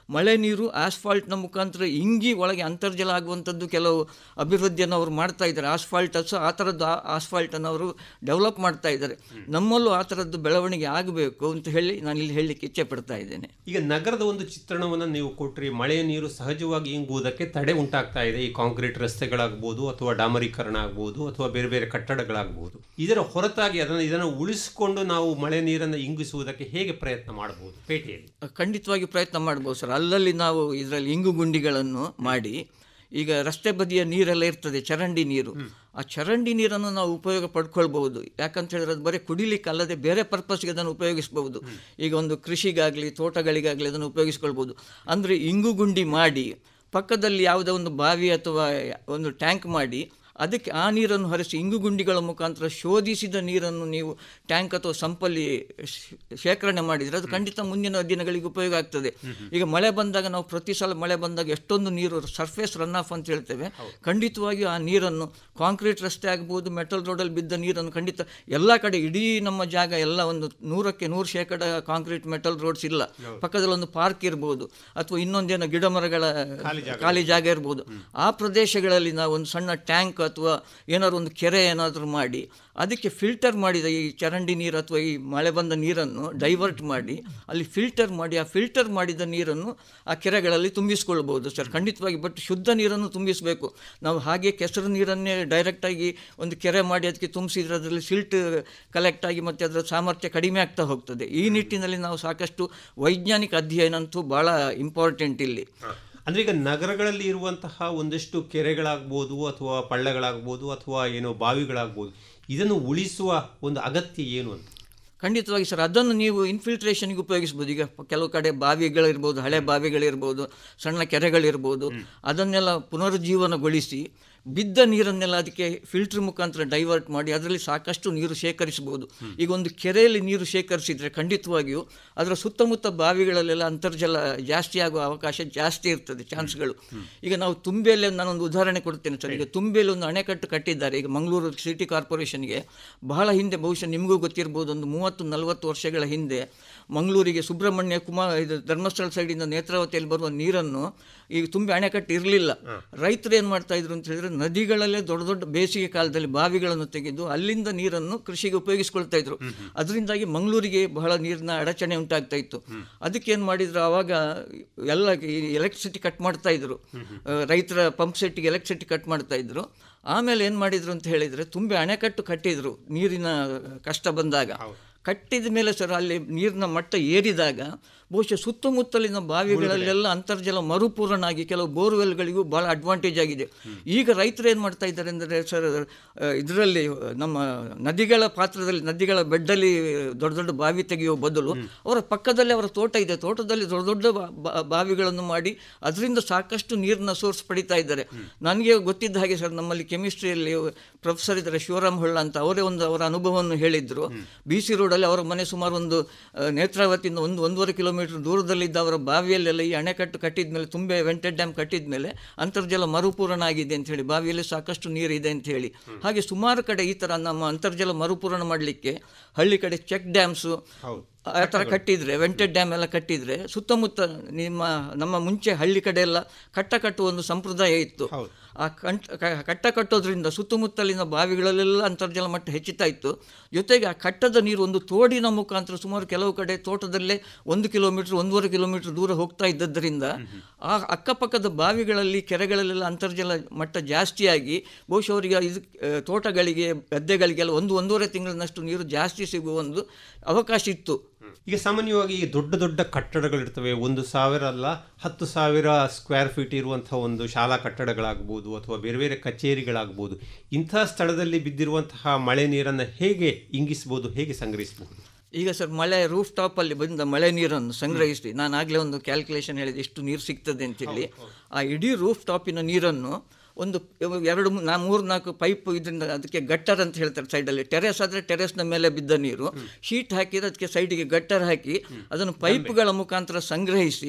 ಮಳೆ ನೀರು ಆಸ್ಫಾಲ್ಟ್ನ ಮುಖಾಂತರ ಇಂಗಿ ಒಳಗೆ ಅಂತರ್ಜಲ ಆಗುವಂಥದ್ದು ಕೆಲವು ಅಭಿವೃದ್ಧಿಯನ್ನು ಅವರು ಮಾಡ್ತಾ ಇದ್ದಾರೆ ಆಸ್ಫಾಲ್ಟ್ ಸಹ ಆ ಥರದ್ದು ಆಸ್ಫಾಲ್ಟನ್ನು ಅವರು ಡೆವಲಪ್ ಮಾಡ್ತಾ ಇದ್ದಾರೆ ನಮ್ಮಲ್ಲೂ ಆ ಥರದ್ದು ಬೆಳವಣಿಗೆ ಆಗಬೇಕು ಅಂತ ಹೇಳಿ ನಾನು ಇಲ್ಲಿ ಹೇಳಲಿಕ್ಕೆ ಇಚ್ಛೆ ಪಡ್ತಾ ಇದ್ದೇನೆ ಈಗ ನಗರದ ಒಂದು ಚಿತ್ರಣವನ್ನು ನೀವು ಕೊಟ್ರಿ ಮಳೆಯ ನೀರು ಸಹಜವಾಗಿ ಇಂಗುವುದಕ್ಕೆ ತಡೆ ಉಂಟಾಗ್ತಾ ಇದೆ ಈ ಕಾಂಕ್ರೀಟ್ ರಸ್ತೆಗಳಾಗ್ಬೋದು ಅಥವಾ ಡಾಮರೀಕರಣ ಆಗ್ಬೋದು ಅಥವಾ ಬೇರೆ ಬೇರೆ ಕಟ್ಟಡಗಳಾಗ್ಬೋದು ಇದರ ಹೊರತಾಗಿ ಅದನ್ನು ಇದನ್ನು ಉಳಿಸಿಕೊಂಡು ನಾವು ಮಳೆ ನೀರನ್ನು ಇಂಗಿಸುವುದಕ್ಕೆ ಹೇಗೆ ಪ್ರಯತ್ನ ಮಾಡಬಹುದು ಪೇಟೆಯಲ್ಲಿ ಖಂಡಿತವಾಗಿ ಪ್ರಯತ್ನ ಮಾಡ್ಬೋದು ಸರ್ ಅಲ್ಲಲ್ಲಿ ನಾವು ಇದರಲ್ಲಿ ಇಂಗು ಗುಂಡಿಗಳನ್ನು ಮಾಡಿ ಈಗ ರಸ್ತೆ ಬದಿಯ ನೀರೆಲ್ಲ ಇರ್ತದೆ ಚರಂಡಿ ನೀರು ಆ ಚರಂಡಿ ನೀರನ್ನು ನಾವು ಉಪಯೋಗ ಪಡ್ಕೊಳ್ಬಹುದು ಯಾಕಂತ ಹೇಳಿದ್ರೆ ಅದು ಬರೀ ಕುಡಿಲಿಕ್ಕೆ ಅಲ್ಲದೆ ಬೇರೆ ಪರ್ಪಸ್ಗೆ ಅದನ್ನು ಉಪಯೋಗಿಸ್ಬಹುದು ಈಗ ಒಂದು ಕೃಷಿಗಾಗಲಿ ತೋಟಗಳಿಗಾಗಲಿ ಅದನ್ನು ಉಪಯೋಗಿಸ್ಕೊಳ್ಬೋದು ಅಂದರೆ ಇಂಗು ಗುಂಡಿ ಮಾಡಿ ಪಕ್ಕದಲ್ಲಿ ಯಾವುದೋ ಒಂದು ಬಾವಿ ಅಥವಾ ಒಂದು ಟ್ಯಾಂಕ್ ಮಾಡಿ ಅದಕ್ಕೆ ಆ ನೀರನ್ನು ಹರಿಸಿ ಇಂಗು ಗುಂಡಿಗಳ ಮುಖಾಂತರ ಶೋಧಿಸಿದ ನೀರನ್ನು ನೀವು ಟ್ಯಾಂಕ್ ಅಥವಾ ಸಂಪಲ್ಲಿ ಶ್- ಶೇಖರಣೆ ಮಾಡಿದರೆ ಅದು ಖಂಡಿತ ಮುಂದಿನ ದಿನಗಳಿಗೆ ಉಪಯೋಗ ಆಗ್ತದೆ ಈಗ ಮಳೆ ಬಂದಾಗ ನಾವು ಪ್ರತಿ ಸಲ ಮಳೆ ಬಂದಾಗ ಎಷ್ಟೊಂದು ನೀರು ಸರ್ಫೇಸ್ ರನ್ ಆಫ್ ಅಂತ ಹೇಳ್ತೇವೆ ಖಂಡಿತವಾಗಿಯೂ ಆ ನೀರನ್ನು ಕಾಂಕ್ರೀಟ್ ರಸ್ತೆ ಆಗ್ಬೋದು ಮೆಟಲ್ ರೋಡಲ್ಲಿ ಬಿದ್ದ ನೀರನ್ನು ಖಂಡಿತ ಎಲ್ಲ ಕಡೆ ಇಡೀ ನಮ್ಮ ಜಾಗ ಎಲ್ಲ ಒಂದು ನೂರಕ್ಕೆ ನೂರು ಶೇಕಡ ಕಾಂಕ್ರೀಟ್ ಮೆಟಲ್ ರೋಡ್ಸ್ ಇಲ್ಲ ಪಕ್ಕದಲ್ಲಿ ಒಂದು ಪಾರ್ಕ್ ಇರ್ಬೋದು ಅಥವಾ ಇನ್ನೊಂದೇನೋ ಗಿಡ ಮರಗಳ ಖಾಲಿ ಜಾಗ ಇರ್ಬೋದು ಆ ಪ್ರದೇಶಗಳಲ್ಲಿ ನಾವು ಒಂದು ಸಣ್ಣ ಟ್ಯಾಂಕ್ ಅಥವಾ ಏನಾದ್ರು ಒಂದು ಕೆರೆ ಏನಾದರೂ ಮಾಡಿ ಅದಕ್ಕೆ ಫಿಲ್ಟರ್ ಮಾಡಿದ ಈ ಚರಂಡಿ ನೀರು ಅಥವಾ ಈ ಮಳೆ ಬಂದ ನೀರನ್ನು ಡೈವರ್ಟ್ ಮಾಡಿ ಅಲ್ಲಿ ಫಿಲ್ಟರ್ ಮಾಡಿ ಆ ಫಿಲ್ಟರ್ ಮಾಡಿದ ನೀರನ್ನು ಆ ಕೆರೆಗಳಲ್ಲಿ ತುಂಬಿಸ್ಕೊಳ್ಬೋದು ಸರ್ ಖಂಡಿತವಾಗಿ ಬಟ್ ಶುದ್ಧ ನೀರನ್ನು ತುಂಬಿಸಬೇಕು ನಾವು ಹಾಗೆ ಕೆಸರು ನೀರನ್ನೇ ಡೈರೆಕ್ಟಾಗಿ ಒಂದು ಕೆರೆ ಮಾಡಿ ಅದಕ್ಕೆ ತುಂಬಿಸಿದ್ರೆ ಅದರಲ್ಲಿ ಸಿಲ್ಟ್ ಕಲೆಕ್ಟ್ ಆಗಿ ಮತ್ತು ಅದರ ಸಾಮರ್ಥ್ಯ ಕಡಿಮೆ ಆಗ್ತಾ ಹೋಗ್ತದೆ ಈ ನಿಟ್ಟಿನಲ್ಲಿ ನಾವು ಸಾಕಷ್ಟು ವೈಜ್ಞಾನಿಕ ಅಧ್ಯಯನ ಅಂತೂ ಭಾಳ ಇಂಪಾರ್ಟೆಂಟ್ ಇಲ್ಲಿ ಅಂದ್ರೆ ಈಗ ನಗರಗಳಲ್ಲಿ ಇರುವಂತಹ ಒಂದಷ್ಟು ಕೆರೆಗಳಾಗ್ಬೋದು ಅಥವಾ ಪಳ್ಳಗಳಾಗ್ಬೋದು ಅಥವಾ ಏನೋ ಬಾವಿಗಳಾಗ್ಬೋದು ಇದನ್ನು ಉಳಿಸುವ ಒಂದು ಅಗತ್ಯ ಏನು ಅಂತ ಖಂಡಿತವಾಗಿ ಸರ್ ಅದನ್ನು ನೀವು ಇನ್ಫಿಲ್ಟ್ರೇಷನ್ಗೆ ಉಪಯೋಗಿಸ್ಬೋದು ಈಗ ಪ- ಕೆಲವು ಕಡೆ ಬಾವಿಗಳಿರ್ಬೋದು ಹಳೆ ಬಾವಿಗಳಿರ್ಬೋದು ಸಣ್ಣ ಕೆರೆಗಳಿರ್ಬೋದು ಅದನ್ನೆಲ್ಲ ಪುನರುಜ್ಜೀವನಗೊಳಿಸಿ ಬಿದ್ದ ನೀರನ್ನೆಲ್ಲ ಅದಕ್ಕೆ ಫಿಲ್ಟರ್ ಮುಖಾಂತರ ಡೈವರ್ಟ್ ಮಾಡಿ ಅದರಲ್ಲಿ ಸಾಕಷ್ಟು ನೀರು ಶೇಖರಿಸಬಹುದು ಈಗ ಒಂದು ಕೆರೆಯಲ್ಲಿ ನೀರು ಶೇಖರಿಸಿದರೆ ಖಂಡಿತವಾಗಿಯೂ ಅದರ ಸುತ್ತಮುತ್ತ ಬಾವಿಗಳಲ್ಲೆಲ್ಲ ಅಂತರ್ಜಲ ಜಾಸ್ತಿ ಆಗುವ ಅವಕಾಶ ಜಾಸ್ತಿ ಇರ್ತದೆ ಚಾನ್ಸ್ಗಳು ಈಗ ನಾವು ತುಂಬಿಯಲ್ಲಿ ನಾನೊಂದು ಉದಾಹರಣೆ ಕೊಡ್ತೇನೆ ಸರ್ ಈಗ ತುಂಬಿಯಲ್ಲಿ ಒಂದು ಅಣೆಕಟ್ಟು ಕಟ್ಟಿದ್ದಾರೆ ಈಗ ಮಂಗಳೂರು ಸಿಟಿ ಕಾರ್ಪೊರೇಷನ್ಗೆ ಬಹಳ ಹಿಂದೆ ಬಹುಶಃ ನಿಮಗೂ ಗೊತ್ತಿರ್ಬೋದು ಒಂದು ಮೂವತ್ತು ನಲವತ್ತು ವರ್ಷಗಳ ಹಿಂದೆ ಮಂಗಳೂರಿಗೆ ಸುಬ್ರಹ್ಮಣ್ಯ ಕುಮಾರ್ ಇದು ಧರ್ಮಸ್ಥಳ ಸೈಡಿಂದ ನೇತ್ರಾವತಿಯಲ್ಲಿ ಬರುವ ನೀರನ್ನು ಈಗ ತುಂಬಿ ಅಣೆಕಟ್ಟು ಇರಲಿಲ್ಲ ರೈತರು ಏನು ಮಾಡ್ತಾ ಇದ್ರು ಅಂತ ಹೇಳಿದ್ರೆ ನದಿಗಳಲ್ಲೇ ದೊಡ್ಡ ದೊಡ್ಡ ಬೇಸಿಗೆ ಕಾಲದಲ್ಲಿ ಬಾವಿಗಳನ್ನು ತೆಗೆದು ಅಲ್ಲಿಂದ ನೀರನ್ನು ಕೃಷಿಗೆ ಉಪಯೋಗಿಸ್ಕೊಳ್ತಾ ಇದ್ರು ಅದರಿಂದಾಗಿ ಮಂಗಳೂರಿಗೆ ಬಹಳ ನೀರಿನ ಅಡಚಣೆ ಉಂಟಾಗ್ತಾ ಇತ್ತು ಅದಕ್ಕೆ ಏನು ಮಾಡಿದ್ರು ಆವಾಗ ಎಲ್ಲ ಎಲೆಕ್ಟ್ರಿಸಿಟಿ ಕಟ್ ಮಾಡ್ತಾ ಇದ್ರು ಆ, ರೈತರ ಪಂಪ್ ಸೆಟ್ಗೆ ಎಲೆಕ್ಟ್ರಿಸಿಟಿ ಕಟ್ ಮಾಡ್ತಾ ಇದ್ರು ಆಮೇಲೆ ಏನು ಮಾಡಿದ್ರು ಅಂತ ಹೇಳಿದರೆ ತುಂಬಿ ಅಣೆಕಟ್ಟು ಕಟ್ಟಿದ್ರು ನೀರಿನ ಕಷ್ಟ ಬಂದಾಗ ಕಟ್ಟಿದ ಮೇಲೆ ಸರ್ ಅಲ್ಲಿ ನೀರಿನ ಮಟ್ಟ ಏರಿದಾಗ ಬಹುಶಃ ಸುತ್ತಮುತ್ತಲಿನ ಬಾವಿಗಳಲ್ಲೆಲ್ಲ ಅಂತರ್ಜಲ ಮರುಪೂರಣ ಆಗಿ ಕೆಲವು ಬೋರ್ವೆಲ್ಗಳಿಗೂ ಭಾಳ ಅಡ್ವಾಂಟೇಜ್ ಆಗಿದೆ ಈಗ ರೈತರು ಏನು ಮಾಡ್ತಾ ಇದ್ದಾರೆ ಅಂದರೆ ಸರ್ ಇದರಲ್ಲಿ ನಮ್ಮ ನದಿಗಳ ಪಾತ್ರದಲ್ಲಿ ನದಿಗಳ ಬೆಡ್ಡಲ್ಲಿ ದೊಡ್ಡ ದೊಡ್ಡ ಬಾವಿ ತೆಗೆಯುವ ಬದಲು ಅವರ ಪಕ್ಕದಲ್ಲಿ ಅವರ ತೋಟ ಇದೆ ತೋಟದಲ್ಲಿ ದೊಡ್ಡ ದೊಡ್ಡ ಬಾ- ಬಾ- ಬಾವಿಗಳನ್ನು ಮಾಡಿ ಅದರಿಂದ ಸಾಕಷ್ಟು ನೀರಿನ ಸೋರ್ಸ್ ಪಡಿತಾ ಇದ್ದಾರೆ ನನಗೆ ಗೊತ್ತಿದ್ದ ಹಾಗೆ ಸರ್ ನಮ್ಮಲ್ಲಿ ಕೆಮಿಸ್ಟ್ರಿಯಲ್ಲಿ ಪ್ರೊಫೆಸರ್ ಇದ್ದಾರೆ ಶಿವರಾಮ್ ಹೊಳ್ಳ ಅಂತ ಅವರೇ ಒಂದು ಅವರ ಅನುಭವವನ್ನು ಹೇಳಿದ್ರು ಬಿ ಸಿ ರೋಡಲ್ಲಿ ಅವರ ಮನೆ ಸುಮಾರು ಒಂದು ಆ, ನೇತ್ರಾವತಿಯಿಂದ ಒಂದು ಒಂದೂವರೆ ಕಿಲೋಮೀಟರ್ ದೂರದಲ್ಲಿದ್ದ ಅವರ ಬಾವಿಯಲ್ಲೆಲ್ಲ ಈ ಅಣೆಕಟ್ಟು ಕಟ್ಟಿದ ಮೇಲೆ ತುಂಬೆ ವೆಂಟೆಡ್ ಡ್ಯಾಮ್ ಕಟ್ಟಿದ ಮೇಲೆ ಅಂತರ್ಜಲ ಮರುಪೂರಣ ಆಗಿದೆ ಅಂತ ಹೇಳಿ ಬಾವಿಯಲ್ಲಿ ಸಾಕಷ್ಟು ನೀರಿದೆ ಅಂತ ಹೇಳಿ ಹಾಗೆ ಸುಮಾರು ಕಡೆ ಈ ಥರ ನಮ್ಮ ಅಂತರ್ಜಲ ಮರುಪೂರಣ ಮಾಡಲಿಕ್ಕೆ ಹಳ್ಳಿ ಕಡೆ ಚೆಕ್ ಡ್ಯಾಮ್ಸು ಆ ಥರ ಕಟ್ಟಿದ್ರೆ ವೆಂಟೆಡ್ ಡ್ಯಾಮ್ ಎಲ್ಲ ಕಟ್ಟಿದ್ರೆ ಸುತ್ತಮುತ್ತ ನಿಮ್ಮ ನಮ್ಮ ಮುಂಚೆ ಹಳ್ಳಿ ಕಡೆ ಎಲ್ಲ ಕಟ್ಟ ಕಟ್ಟುವ ಒಂದು ಸಂಪ್ರದಾಯ ಇತ್ತು ಆ ಕಂಟ್ ಕ- ಕಟ್ಟ ಕಟ್ಟೋದ್ರಿಂದ ಸುತ್ತಮುತ್ತಲಿನ ಬಾವಿಗಳಲ್ಲೆಲ್ಲ ಅಂತರ್ಜಲ ಮಟ್ಟ ಹೆಚ್ಚುತ್ತಾ ಇತ್ತು ಜೊತೆಗೆ ಆ ಕಟ್ಟದ ನೀರು ಒಂದು ತೋಡಿನ ಮುಖಾಂತರ ಸುಮಾರು ಕೆಲವು ಕಡೆ ತೋಟದಲ್ಲೇ ಒಂದು ಕಿಲೋಮೀಟರ್ ಒಂದೂವರೆ ಕಿಲೋಮೀಟರ್ ದೂರ ಹೋಗ್ತಾ ಇದ್ದದ್ದರಿಂದ ಆ ಅಕ್ಕಪಕ್ಕದ ಬಾವಿಗಳಲ್ಲಿ ಕೆರೆಗಳಲ್ಲೆಲ್ಲ ಅಂತರ್ಜಲ ಮಟ್ಟ ಜಾಸ್ತಿಯಾಗಿ ಬಹುಶಃ ಅವರಿಗೆ ಇದು ಆ, ತೋಟಗಳಿಗೆ ಗದ್ದೆಗಳಿಗೆಲ್ಲ ಒಂದು ಒಂದೂವರೆ ತಿಂಗಳಿನಷ್ಟು ನೀರು ಜಾಸ್ತಿ ಸಿಗುವ ಒಂದು ಅವಕಾಶ ಇತ್ತು ಈಗ ಸಾಮಾನ್ಯವಾಗಿ ಈ ದೊಡ್ಡ ದೊಡ್ಡ ಕಟ್ಟಡಗಳಿರ್ತವೆ ಒಂದು ಸಾವಿರ ಅಲ್ಲ ಹತ್ತು ಸಾವಿರ ಸ್ಕ್ವೇರ್ ಫೀಟ್ ಇರುವಂತಹ ಒಂದು ಶಾಲಾ ಕಟ್ಟಡಗಳಾಗ್ಬೋದು ಅಥವಾ ಬೇರೆ ಬೇರೆ ಕಚೇರಿಗಳಾಗ್ಬೋದು ಇಂತಹ ಸ್ಥಳದಲ್ಲಿ ಬಿದ್ದಿರುವಂತಹ ಮಳೆ ನೀರನ್ನು ಹೇಗೆ ಇಂಗಿಸ್ಬೋದು ಹೇಗೆ ಸಂಗ್ರಹಿಸಬಹುದು ಈಗ ಸರ್ ಮಳೆ ರೂಫ್ ಟಾಪಲ್ಲಿ ಬಂದ ಮಳೆ ನೀರನ್ನು ಸಂಗ್ರಹಿಸಿ ನಾನು ಆಗಲೇ ಒಂದು ಕ್ಯಾಲ್ಕುಲೇಷನ್ ಹೇಳಿದೆ ಎಷ್ಟು ನೀರು ಸಿಗ್ತದೆ ಅಂತೇಳಿ ಆ ಇಡೀ ರೂಫ್ ಟಾಪಿನ ನೀರನ್ನು ಒಂದು ಎರಡು ಮೂ- ನಾ ಮೂರು ನಾಲ್ಕು ಪೈಪ್ ಇದರಿಂದ ಅದಕ್ಕೆ ಗಟ್ಟರ್ ಅಂತ ಹೇಳ್ತಾರೆ ಸೈಡಲ್ಲಿ ಟೆರೆಸ್ ಆದರೆ ಟೆರೆಸ್ನ ಮೇಲೆ ಬಿದ್ದ ನೀರು ಶೀಟ್ ಹಾಕಿದ್ರೆ ಅದಕ್ಕೆ ಸೈಡಿಗೆ ಗಟ್ಟರ್ ಹಾಕಿ ಅದನ್ನು ಪೈಪ್ಗಳ ಮುಖಾಂತರ ಸಂಗ್ರಹಿಸಿ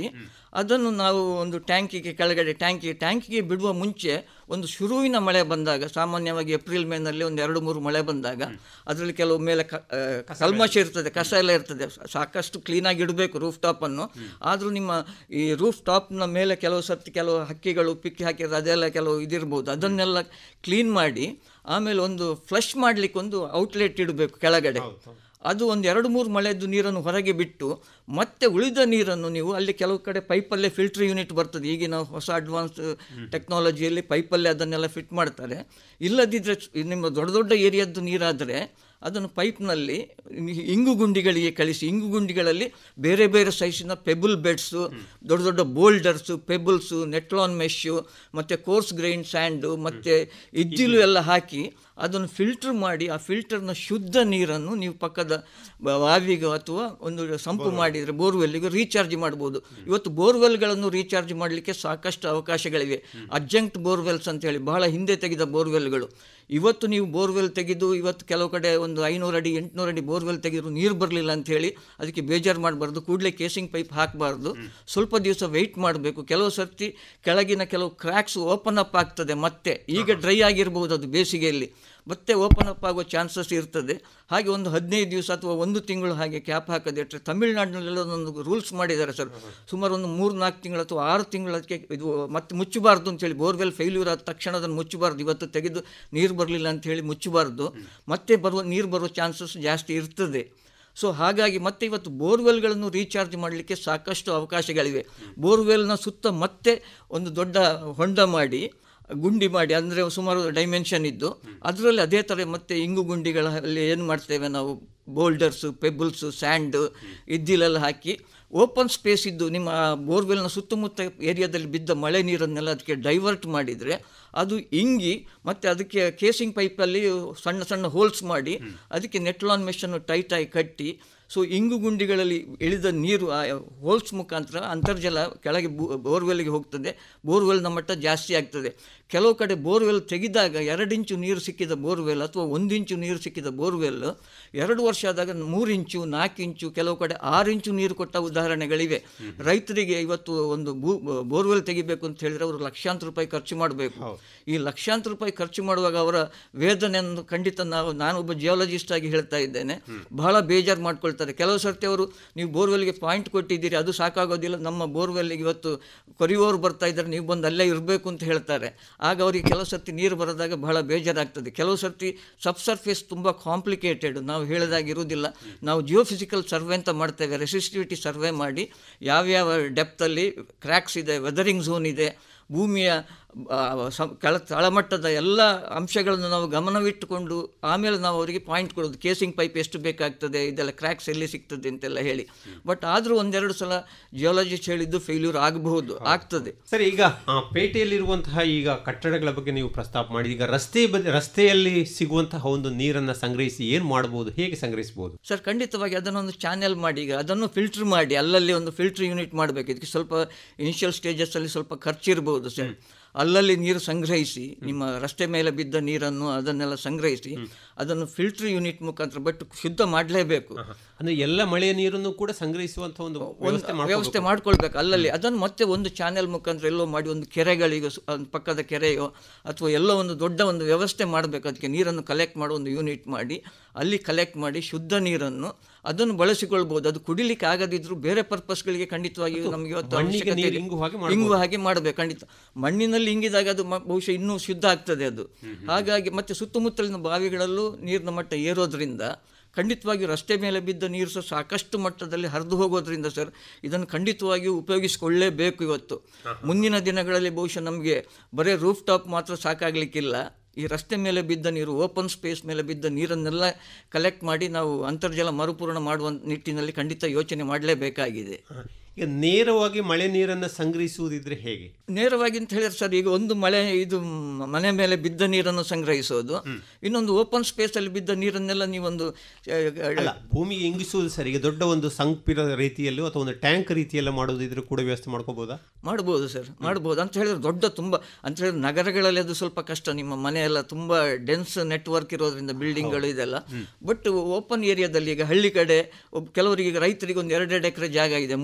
ಅದನ್ನು ನಾವು ಒಂದು ಟ್ಯಾಂಕಿಗೆ ಕೆಳಗಡೆ ಟ್ಯಾಂಕಿಗೆ ಟ್ಯಾಂಕಿಗೆ ಬಿಡುವ ಮುಂಚೆ ಒಂದು ಶುರುವಿನ ಮಳೆ ಬಂದಾಗ ಸಾಮಾನ್ಯವಾಗಿ ಏಪ್ರಿಲ್ ಮೇನಲ್ಲಿ ಒಂದು ಎರಡು ಮೂರು ಮಳೆ ಬಂದಾಗ ಅದರಲ್ಲಿ ಕೆಲವು ಮೇಲೆ ಕ- ಆ, ಕಲ್ಮಶ ಇರ್ತದೆ ಕಸ ಎಲ್ಲ ಇರ್ತದೆ ಸಾಕಷ್ಟು ಕ್ಲೀನಾಗಿ ಇಡಬೇಕು ರೂಫ್ ಟಾಪನ್ನು ಆದರೂ ನಿಮ್ಮ ಈ ರೂಫ್ ಟಾಪ್ನ ಮೇಲೆ ಕೆಲವು ಸರ್ತಿ ಕೆಲವು ಹಕ್ಕಿಗಳು ಪಿಕ್ಕಿ ಹಾಕಿದ್ರೆ ಅದೆಲ್ಲ ಕೆಲವು ಇದಿರ್ಬೋದು ಅದನ್ನೆಲ್ಲ ಕ್ಲೀನ್ ಮಾಡಿ ಆಮೇಲೆ ಒಂದು ಫ್ಲಶ್ ಮಾಡಲಿಕ್ಕೆ ಒಂದು ಔಟ್ಲೆಟ್ ಇಡಬೇಕು ಕೆಳಗಡೆ ಅದು ಒಂದು ಎರಡು ಮೂರು ಮಳೆದ್ದು ನೀರನ್ನು ಹೊರಗೆ ಬಿಟ್ಟು ಮತ್ತೆ ಉಳಿದ ನೀರನ್ನು ನೀವು ಅಲ್ಲಿ ಕೆಲವು ಕಡೆ ಪೈಪಲ್ಲೇ ಫಿಲ್ಟರ್ ಯೂನಿಟ್ ಬರ್ತದೆ ಈಗಿನ ಹೊಸ ಅಡ್ವಾನ್ಸ್ ಟೆಕ್ನಾಲಜಿಯಲ್ಲಿ ಪೈಪಲ್ಲೇ ಅದನ್ನೆಲ್ಲ ಫಿಟ್ ಮಾಡ್ತಾರೆ ಇಲ್ಲದಿದ್ದರೆ ನಿಮ್ಮ ದೊಡ್ಡ ದೊಡ್ಡ ಏರಿಯಾದ್ದು ನೀರಾದರೆ ಅದನ್ನು ಪೈಪ್ನಲ್ಲಿ ಇಂಗು ಗುಂಡಿಗಳಿಗೆ ಕಳಿಸಿ ಇಂಗು ಗುಂಡಿಗಳಲ್ಲಿ ಬೇರೆ ಬೇರೆ ಸೈಜಿನ ಪೆಬಲ್ ಬೆಡ್ಸು ದೊಡ್ಡ ದೊಡ್ಡ ಬೋಲ್ಡರ್ಸು ಪೆಬಲ್ಸು ನೆಟ್ಲಾನ್ ಮೆಶ್ಶು ಮತ್ತು ಕೋರ್ಸ್ ಗ್ರೈನ್ ಸ್ಯಾಂಡು ಮತ್ತು ಇದ್ದಿಲು ಎಲ್ಲ ಹಾಕಿ ಅದನ್ನು ಫಿಲ್ಟರ್ ಮಾಡಿ ಆ ಫಿಲ್ಟರ್ನ ಶುದ್ಧ ನೀರನ್ನು ನೀವು ಪಕ್ಕದ ಬ- ಬಾವಿಗೆ ಅಥವಾ ಒಂದು ಸಂಪು ಮಾಡಿದರೆ ಬೋರ್ವೆಲ್ಗೆ ರೀಚಾರ್ಜ್ ಮಾಡ್ಬೋದು ಇವತ್ತು ಬೋರ್ವೆಲ್ಗಳನ್ನು ರೀಚಾರ್ಜ್ ಮಾಡಲಿಕ್ಕೆ ಸಾಕಷ್ಟು ಅವಕಾಶಗಳಿವೆ ಅರ್ಜೆಂಟ್ ಬೋರ್ವೆಲ್ಸ್ ಅಂತ ಹೇಳಿ ಬಹಳ ಹಿಂದೆ ತೆಗೆದ ಬೋರ್ವೆಲ್ಗಳು ಇವತ್ತು ನೀವು ಬೋರ್ವೆಲ್ ತೆಗೆದು ಇವತ್ತು ಕೆಲವು ಕಡೆ ಒಂದು ಐನೂರು ಅಡಿ ಎಂಟುನೂರು ಅಡಿ ಬೋರ್ವೆಲ್ ತೆಗೆದ್ರು ನೀರು ಬರಲಿಲ್ಲ ಅಂತ ಹೇಳಿ ಅದಕ್ಕೆ ಬೇಜಾರು ಮಾಡಬಾರ್ದು ಕೂಡಲೇ ಕೇಸಿಂಗ್ ಪೈಪ್ ಹಾಕಬಾರ್ದು ಸ್ವಲ್ಪ ದಿವಸ ವೆಯ್ಟ್ ಮಾಡಬೇಕು ಕೆಲವು ಸರ್ತಿ ಕೆಳಗಿನ ಕೆಲವು ಕ್ರ್ಯಾಕ್ಸ್ ಓಪನ್ ಅಪ್ ಆಗ್ತದೆ ಮತ್ತೆ ಈಗ ಡ್ರೈ ಆಗಿರಬಹುದು ಅದು ಬೇಸಿಗೆಯಲ್ಲಿ ಮತ್ತೆ ಓಪನ್ ಅಪ್ ಆಗೋ ಚಾನ್ಸಸ್ ಇರ್ತದೆ ಹಾಗೆ ಒಂದು ಹದಿನೈದು ದಿವಸ ಅಥವಾ ಒಂದು ತಿಂಗಳು ಹಾಗೆ ಕ್ಯಾಪ್ ಹಾಕದೆ ಇಟ್ಟರೆ ತಮಿಳುನಾಡಿನಲ್ಲೆಲ್ಲ ಒಂದು ರೂಲ್ಸ್ ಮಾಡಿದ್ದಾರೆ ಸರ್ ಸುಮಾರು ಒಂದು ಮೂರು ನಾಲ್ಕು ತಿಂಗಳು ಅಥವಾ ಆರು ತಿಂಗಳಕ್ಕೆ ಇದು ಮತ್ತೆ ಮುಚ್ಚಬಾರ್ದು ಅಂತೇಳಿ ಬೋರ್ವೆಲ್ ಫೇಲ್ಯೂರ್ ಆದ ತಕ್ಷಣ ಅದನ್ನು ಮುಚ್ಚಬಾರ್ದು ಇವತ್ತು ತೆಗೆದು ನೀರು ಬರಲಿಲ್ಲ ಅಂತ ಹೇಳಿ ಮುಚ್ಚಬಾರ್ದು ಮತ್ತೆ ಬರುವ ನೀರು ಬರುವ ಚಾನ್ಸಸ್ ಜಾಸ್ತಿ ಇರ್ತದೆ ಸೊ ಹಾಗಾಗಿ ಮತ್ತೆ ಇವತ್ತು ಬೋರ್ವೆಲ್ಗಳನ್ನು ರೀಚಾರ್ಜ್ ಮಾಡಲಿಕ್ಕೆ ಸಾಕಷ್ಟು ಅವಕಾಶಗಳಿವೆ ಬೋರ್ವೆಲ್ನ ಸುತ್ತ ಮತ್ತೆ ಒಂದು ದೊಡ್ಡ ಹೊಂಡ ಮಾಡಿ ಗುಂಡಿ ಮಾಡಿ ಅಂದರೆ ಸುಮಾರು ಡೈಮೆನ್ಷನ್ ಇದ್ದು ಅದರಲ್ಲಿ ಅದೇ ಥರ ಮತ್ತೆ ಇಂಗು ಗುಂಡಿಗಳಲ್ಲಿ ಏನು ಮಾಡ್ತೇವೆ ನಾವು ಬೋಲ್ಡರ್ಸು ಪೆಬಲ್ಸು ಸ್ಯಾಂಡು ಇದ್ದಿಲೆಲ್ಲ ಹಾಕಿ ಓಪನ್ ಸ್ಪೇಸ್ ಇದ್ದು ನಿಮ್ಮ ಬೋರ್ವೆಲ್ನ ಸುತ್ತಮುತ್ತ ಏರಿಯಾದಲ್ಲಿ ಬಿದ್ದ ಮಳೆ ನೀರನ್ನೆಲ್ಲ ಅದಕ್ಕೆ ಡೈವರ್ಟ್ ಮಾಡಿದರೆ ಅದು ಇಂಗಿ ಮತ್ತು ಅದಕ್ಕೆ ಕೇಸಿಂಗ್ ಪೈಪಲ್ಲಿ ಸಣ್ಣ ಸಣ್ಣ ಹೋಲ್ಸ್ ಮಾಡಿ ಅದಕ್ಕೆ ನೆಟ್ಲಾನ್ ಮೆಷನ್ನು ಟೈಟಾಗಿ ಕಟ್ಟಿ ಸೊ ಇಂಗು ಗುಂಡಿಗಳಲ್ಲಿ ಇಳಿದ ನೀರು ಆ ಹೋಲ್ಸ್ ಮುಖಾಂತರ ಅಂತರ್ಜಲ ಕೆಳಗೆ ಬೋರ್ವೆಲ್ಗೆ ಹೋಗ್ತದೆ ಬೋರ್ವೆಲ್ನ ಮಟ್ಟ ಜಾಸ್ತಿ ಆಗ್ತದೆ ಕೆಲವು ಕಡೆ ಬೋರ್ವೆಲ್ ತೆಗೆದಾಗ ಎರಡು ಇಂಚು ನೀರು ಸಿಕ್ಕಿದ ಬೋರ್ವೆಲ್ ಅಥವಾ ಒಂದು ಇಂಚು ನೀರು ಸಿಕ್ಕಿದ ಬೋರ್ವೆಲ್ ಎರಡು ವರ್ಷ ಆದಾಗ ಮೂರು ಇಂಚು ನಾಲ್ಕು ಇಂಚು ಕೆಲವು ಕಡೆ ಆರು ಇಂಚು ನೀರು ಕೊಟ್ಟ ಉದಾಹರಣೆಗಳಿವೆ ರೈತರಿಗೆ ಇವತ್ತು ಒಂದು ಭೂ ಬೋರ್ವೆಲ್ ತೆಗಿಬೇಕು ಅಂತ ಹೇಳಿದ್ರೆ ಅವರು ಲಕ್ಷಾಂತರ ರೂಪಾಯಿ ಖರ್ಚು ಮಾಡಬೇಕು ಈ ಲಕ್ಷಾಂತರ ರೂಪಾಯಿ ಖರ್ಚು ಮಾಡುವಾಗ ಅವರ ವೇದನೆಯನ್ನು ಖಂಡಿತ ನಾವು ನಾನೊಬ್ಬ ಜಿಯಾಲಜಿಸ್ಟ್ ಆಗಿ ಹೇಳ್ತಾ ಇದ್ದೇನೆ ಬಹಳ ಬೇಜಾರು ಮಾಡ್ಕೊಳ್ತಾರೆ ಕೆಲವು ಸರ್ತಿ ಅವರು ನೀವು ಬೋರ್ವೆಲ್ಗೆ ಪಾಯಿಂಟ್ ಕೊಟ್ಟಿದ್ದೀರಿ ಅದು ಸಾಕಾಗೋದಿಲ್ಲ ನಮ್ಮ ಬೋರ್ವೆಲ್ಗೆ ಇವತ್ತು ಕೊರಿಯೋರು ಬರ್ತಾ ಇದ್ದಾರೆ ನೀವು ಬಂದು ಅಲ್ಲೇ ಇರಬೇಕು ಅಂತ ಹೇಳ್ತಾರೆ ಆಗ ಅವರಿಗೆ ಕೆಲವು ಸರ್ತಿ ನೀರು ಬರೋದಾಗ ಬಹಳ ಬೇಜಾರಾಗ್ತದೆ ಕೆಲವು ಸರ್ತಿ ಸಬ್ಸರ್ಫೇಸ್ ತುಂಬ ಕಾಂಪ್ಲಿಕೇಟೆಡ್ ನಾವು ಹೇಳಿದಾಗಿರುವುದಿಲ್ಲ ನಾವು ಜಿಯೋ ಫಿಸಿಕಲ್ ಸರ್ವೆ ಅಂತ ಮಾಡ್ತೇವೆ ರೆಸಿಸ್ಟಿವಿಟಿ ಸರ್ವೆ ಮಾಡಿ ಯಾವ್ಯಾವ ಡೆಪ್ತಲ್ಲಿ ಕ್ರ್ಯಾಕ್ಸ್ ಇದೆ ವೆದರಿಂಗ್ ಝೋನ್ ಇದೆ ಭೂಮಿಯ ಆ, ಸ- ಕೆಳ ತಳಮಟ್ಟದ ಎಲ್ಲ ಅಂಶಗಳನ್ನು ನಾವು ಗಮನವಿಟ್ಟುಕೊಂಡು ಆಮೇಲೆ ನಾವು ಅವರಿಗೆ ಪಾಯಿಂಟ್ ಕೊಡೋದು ಕೇಸಿಂಗ್ ಪೈಪ್ ಎಷ್ಟು ಬೇಕಾಗ್ತದೆ ಇದೆಲ್ಲ ಕ್ರ್ಯಾಕ್ಸ್ ಎಲ್ಲಿ ಸಿಗ್ತದೆ ಅಂತೆಲ್ಲ ಹೇಳಿ ಬಟ್ ಆದರೂ ಒಂದೆರಡು ಸಲ ಜಿಯಾಲಜಿಸ್ಟ್ ಹೇಳಿದ್ದು ಫೇಲ್ಯೂರ್ ಆಗಬಹುದು ಆಗ್ತದೆ ಸರಿ ಈಗ ಆ, ಪೇಟೆಯಲ್ಲಿರುವಂತಹ ಈಗ ಕಟ್ಟಡಗಳ ಬಗ್ಗೆ ನೀವು ಪ್ರಸ್ತಾಪ ಮಾಡಿ ಈಗ ರಸ್ತೆ ಬದಿ ರಸ್ತೆಯಲ್ಲಿ ಸಿಗುವಂತಹ ಒಂದು ನೀರನ್ನು ಸಂಗ್ರಹಿಸಿ ಏನು ಮಾಡಬಹುದು ಹೇಗೆ ಸಂಗ್ರಹಿಸಬಹುದು ಸರ್ ಖಂಡಿತವಾಗಿ ಅದನ್ನೊಂದು ಚಾನೆಲ್ ಮಾಡಿ ಈಗ ಅದನ್ನು ಫಿಲ್ಟರ್ ಮಾಡಿ ಅಲ್ಲಲ್ಲಿ ಒಂದು ಫಿಲ್ಟರ್ ಯೂನಿಟ್ ಮಾಡಬೇಕು ಇದಕ್ಕೆ ಸ್ವಲ್ಪ ಇನಿಷಿಯಲ್ ಸ್ಟೇಜಸ್ಸಲ್ಲಿ ಸ್ವಲ್ಪ ಖರ್ಚಿರ್ಬೋದು ಸರ್ ಅಲ್ಲಲ್ಲಿ ನೀರು ಸಂಗ್ರಹಿಸಿ ನಿಮ್ಮ ರಸ್ತೆ ಮೇಲೆ ಬಿದ್ದ ನೀರನ್ನು ಅದನ್ನೆಲ್ಲ ಸಂಗ್ರಹಿಸಿ ಅದನ್ನು ಫಿಲ್ಟರ್ ಯೂನಿಟ್ ಮುಖಾಂತರ ಬಟ್ ಶುದ್ಧ ಮಾಡಲೇಬೇಕು ಅಂದ್ರೆ ಎಲ್ಲ ಮಳೆಯ ನೀರನ್ನು ಕೂಡ ಸಂಗ್ರಹಿಸುವಂತಹ ಒಂದು ವ್ಯವಸ್ಥೆ ಮಾಡ್ಕೋಬೇಕು. ವ್ಯವಸ್ಥೆ ಮಾಡ್ಕೊಳ್ಬೇಕು ಅಲ್ಲಲ್ಲಿ ಅದನ್ನು ಮತ್ತೆ ಒಂದು ಚಾನೆಲ್ ಮುಖಾಂತರ ಎಲ್ಲೋ ಮಾಡಿ ಒಂದು ಕೆರೆಗಳಿಗೆ ಸು- ಒಂದು ಪಕ್ಕದ ಕೆರೆಯೋ ಅಥವಾ ಎಲ್ಲೋ ಒಂದು ದೊಡ್ಡ ಒಂದು ವ್ಯವಸ್ಥೆ ಮಾಡಬೇಕು ಅದಕ್ಕೆ ನೀರನ್ನು ಕಲೆಕ್ಟ್ ಮಾಡೋ ಒಂದು ಯೂನಿಟ್ ಮಾಡಿ ಅಲ್ಲಿ ಕಲೆಕ್ಟ್ ಮಾಡಿ ಶುದ್ಧ ನೀರನ್ನು ಅದನ್ನು ಬಳಸಿಕೊಳ್ಬೋದು ಅದು ಕುಡಿಲಿಕ್ಕೆ ಆಗದಿದ್ರು ಬೇರೆ ಪರ್ಪಸ್ಗಳಿಗೆ ಖಂಡಿತವಾಗಿ ನಮಗೆ ಇವತ್ತು ಮಣ್ಣಿಗೆ ಅವಶ್ಯಕತೆ ನೀರು ಇದೆ. ಇಂಗು ಹಾಗೆ ಮಾಡ್ಬೋದು. ಇಂಗು ಹಾಗೆ ಮಾಡಬೇಕು ಖಂಡಿತ ಮಣ್ಣಿನಲ್ಲಿ ಇಂಗಿದಾಗ ಅದು ಮ- ಬಹುಶಃ ಇನ್ನೂ ಶುದ್ಧ ಆಗ್ತದೆ ಅದು ಹಾಗಾಗಿ ಮತ್ತೆ ಸುತ್ತಮುತ್ತಲಿನ ಬಾವಿಗಳಲ್ಲೂ ನೀರಿನ ಮಟ್ಟ ಏರೋದ್ರಿಂದ ಖಂಡಿತವಾಗಿ ರಸ್ತೆ ಮೇಲೆ ಬಿದ್ದ ನೀರು ಸಹ ಸಾಕಷ್ಟು ಮಟ್ಟದಲ್ಲಿ ಹರಿದು ಹೋಗೋದ್ರಿಂದ ಸರ್ ಇದನ್ನು ಖಂಡಿತವಾಗಿಯೂ ಉಪಯೋಗಿಸಿಕೊಳ್ಳೇಬೇಕು ಇವತ್ತು ಮುಂದಿನ ದಿನಗಳಲ್ಲಿ ಬಹುಶಃ ನಮಗೆ ಬರೀ ರೂಫ್ ಟಾಪ್ ಮಾತ್ರ ಸಾಕಾಗಲಿಕ್ಕಿಲ್ಲ ಈ ರಸ್ತೆ ಮೇಲೆ ಬಿದ್ದ ನೀರು ಓಪನ್ ಸ್ಪೇಸ್ ಮೇಲೆ ಬಿದ್ದ ನೀರನ್ನೆಲ್ಲ ಕಲೆಕ್ಟ್ ಮಾಡಿ ನಾವು ಅಂತರ್ಜಲ ಮರುಪೂರಣ ಮಾಡುವ ನಿಟ್ಟಿನಲ್ಲಿ ಖಂಡಿತ ಯೋಚನೆ ಮಾಡಲೇಬೇಕಾಗಿದೆ ಹ. ಈಗ ನೇರವಾಗಿ ಮಳೆ ನೀರನ್ನು ಸಂಗ್ರಹಿಸುವುದಿದ್ರೆ ಹೇಗೆ ನೇರವಾಗಿ ಅಂತ ಹೇಳಿದ್ರೆ ಸರ್ ಈಗ ಒಂದು ಮಳೆ ಇದು ಮ್- ಮನೆ ಮೇಲೆ ಬಿದ್ದ ನೀರನ್ನು ಸಂಗ್ರಹಿಸೋದು ಇನ್ನೊಂದು ಓಪನ್ ಸ್ಪೇಸಲ್ಲಿ ಬಿದ್ದ ನೀರನ್ನೆಲ್ಲ ನೀವೊಂದು ಆ, ಅಲ್ಲ ಭೂಮಿಗೆ ಇಂಗಿಸುವುದು ಸರಿ ಈಗ ದೊಡ್ಡ ಒಂದು ಸಂಪಿರ ರೀತಿಯಲ್ಲೂ ಅಥವಾ ಒಂದು ಟ್ಯಾಂಕ್ ರೀತಿಯಲ್ಲ ಮಾಡೋದಿದ್ರೆ ಕೂಡ ವ್ಯವಸ್ಥೆ ಮಾಡ್ಕೋಬಹುದಾ ಮಾಡ್ಬೋದು ಸರ್ ಮಾಡ್ಬೋದು ಅಂತ ಹೇಳಿದ್ರೆ ದೊಡ್ಡ ತುಂಬ ಅಂತ ಹೇಳಿದ್ರೆ ನಗರಗಳಲ್ಲಿ ಅದು ಸ್ವಲ್ಪ ಕಷ್ಟ ನಿಮ್ಮ ಮನೆಯೆಲ್ಲ ತುಂಬ ಡೆನ್ಸ್ ನೆಟ್ವರ್ಕ್ ಇರೋದ್ರಿಂದ ಬಿಲ್ಡಿಂಗ್ಗಳು ಇದೆಲ್ಲ ಬಟ್ ಓಪನ್ ಏರಿಯಾದಲ್ಲಿ ಈಗ ಹಳ್ಳಿ ಕಡೆ ಒಬ್ಬ ಕೆಲವರಿಗೆ ಈಗ ರೈತರಿಗೆ ಒಂದು ಎರಡೆರಡು ಎಕರೆ ಜಾಗ ಇದೆ ಮೂರು ಎಕರೆ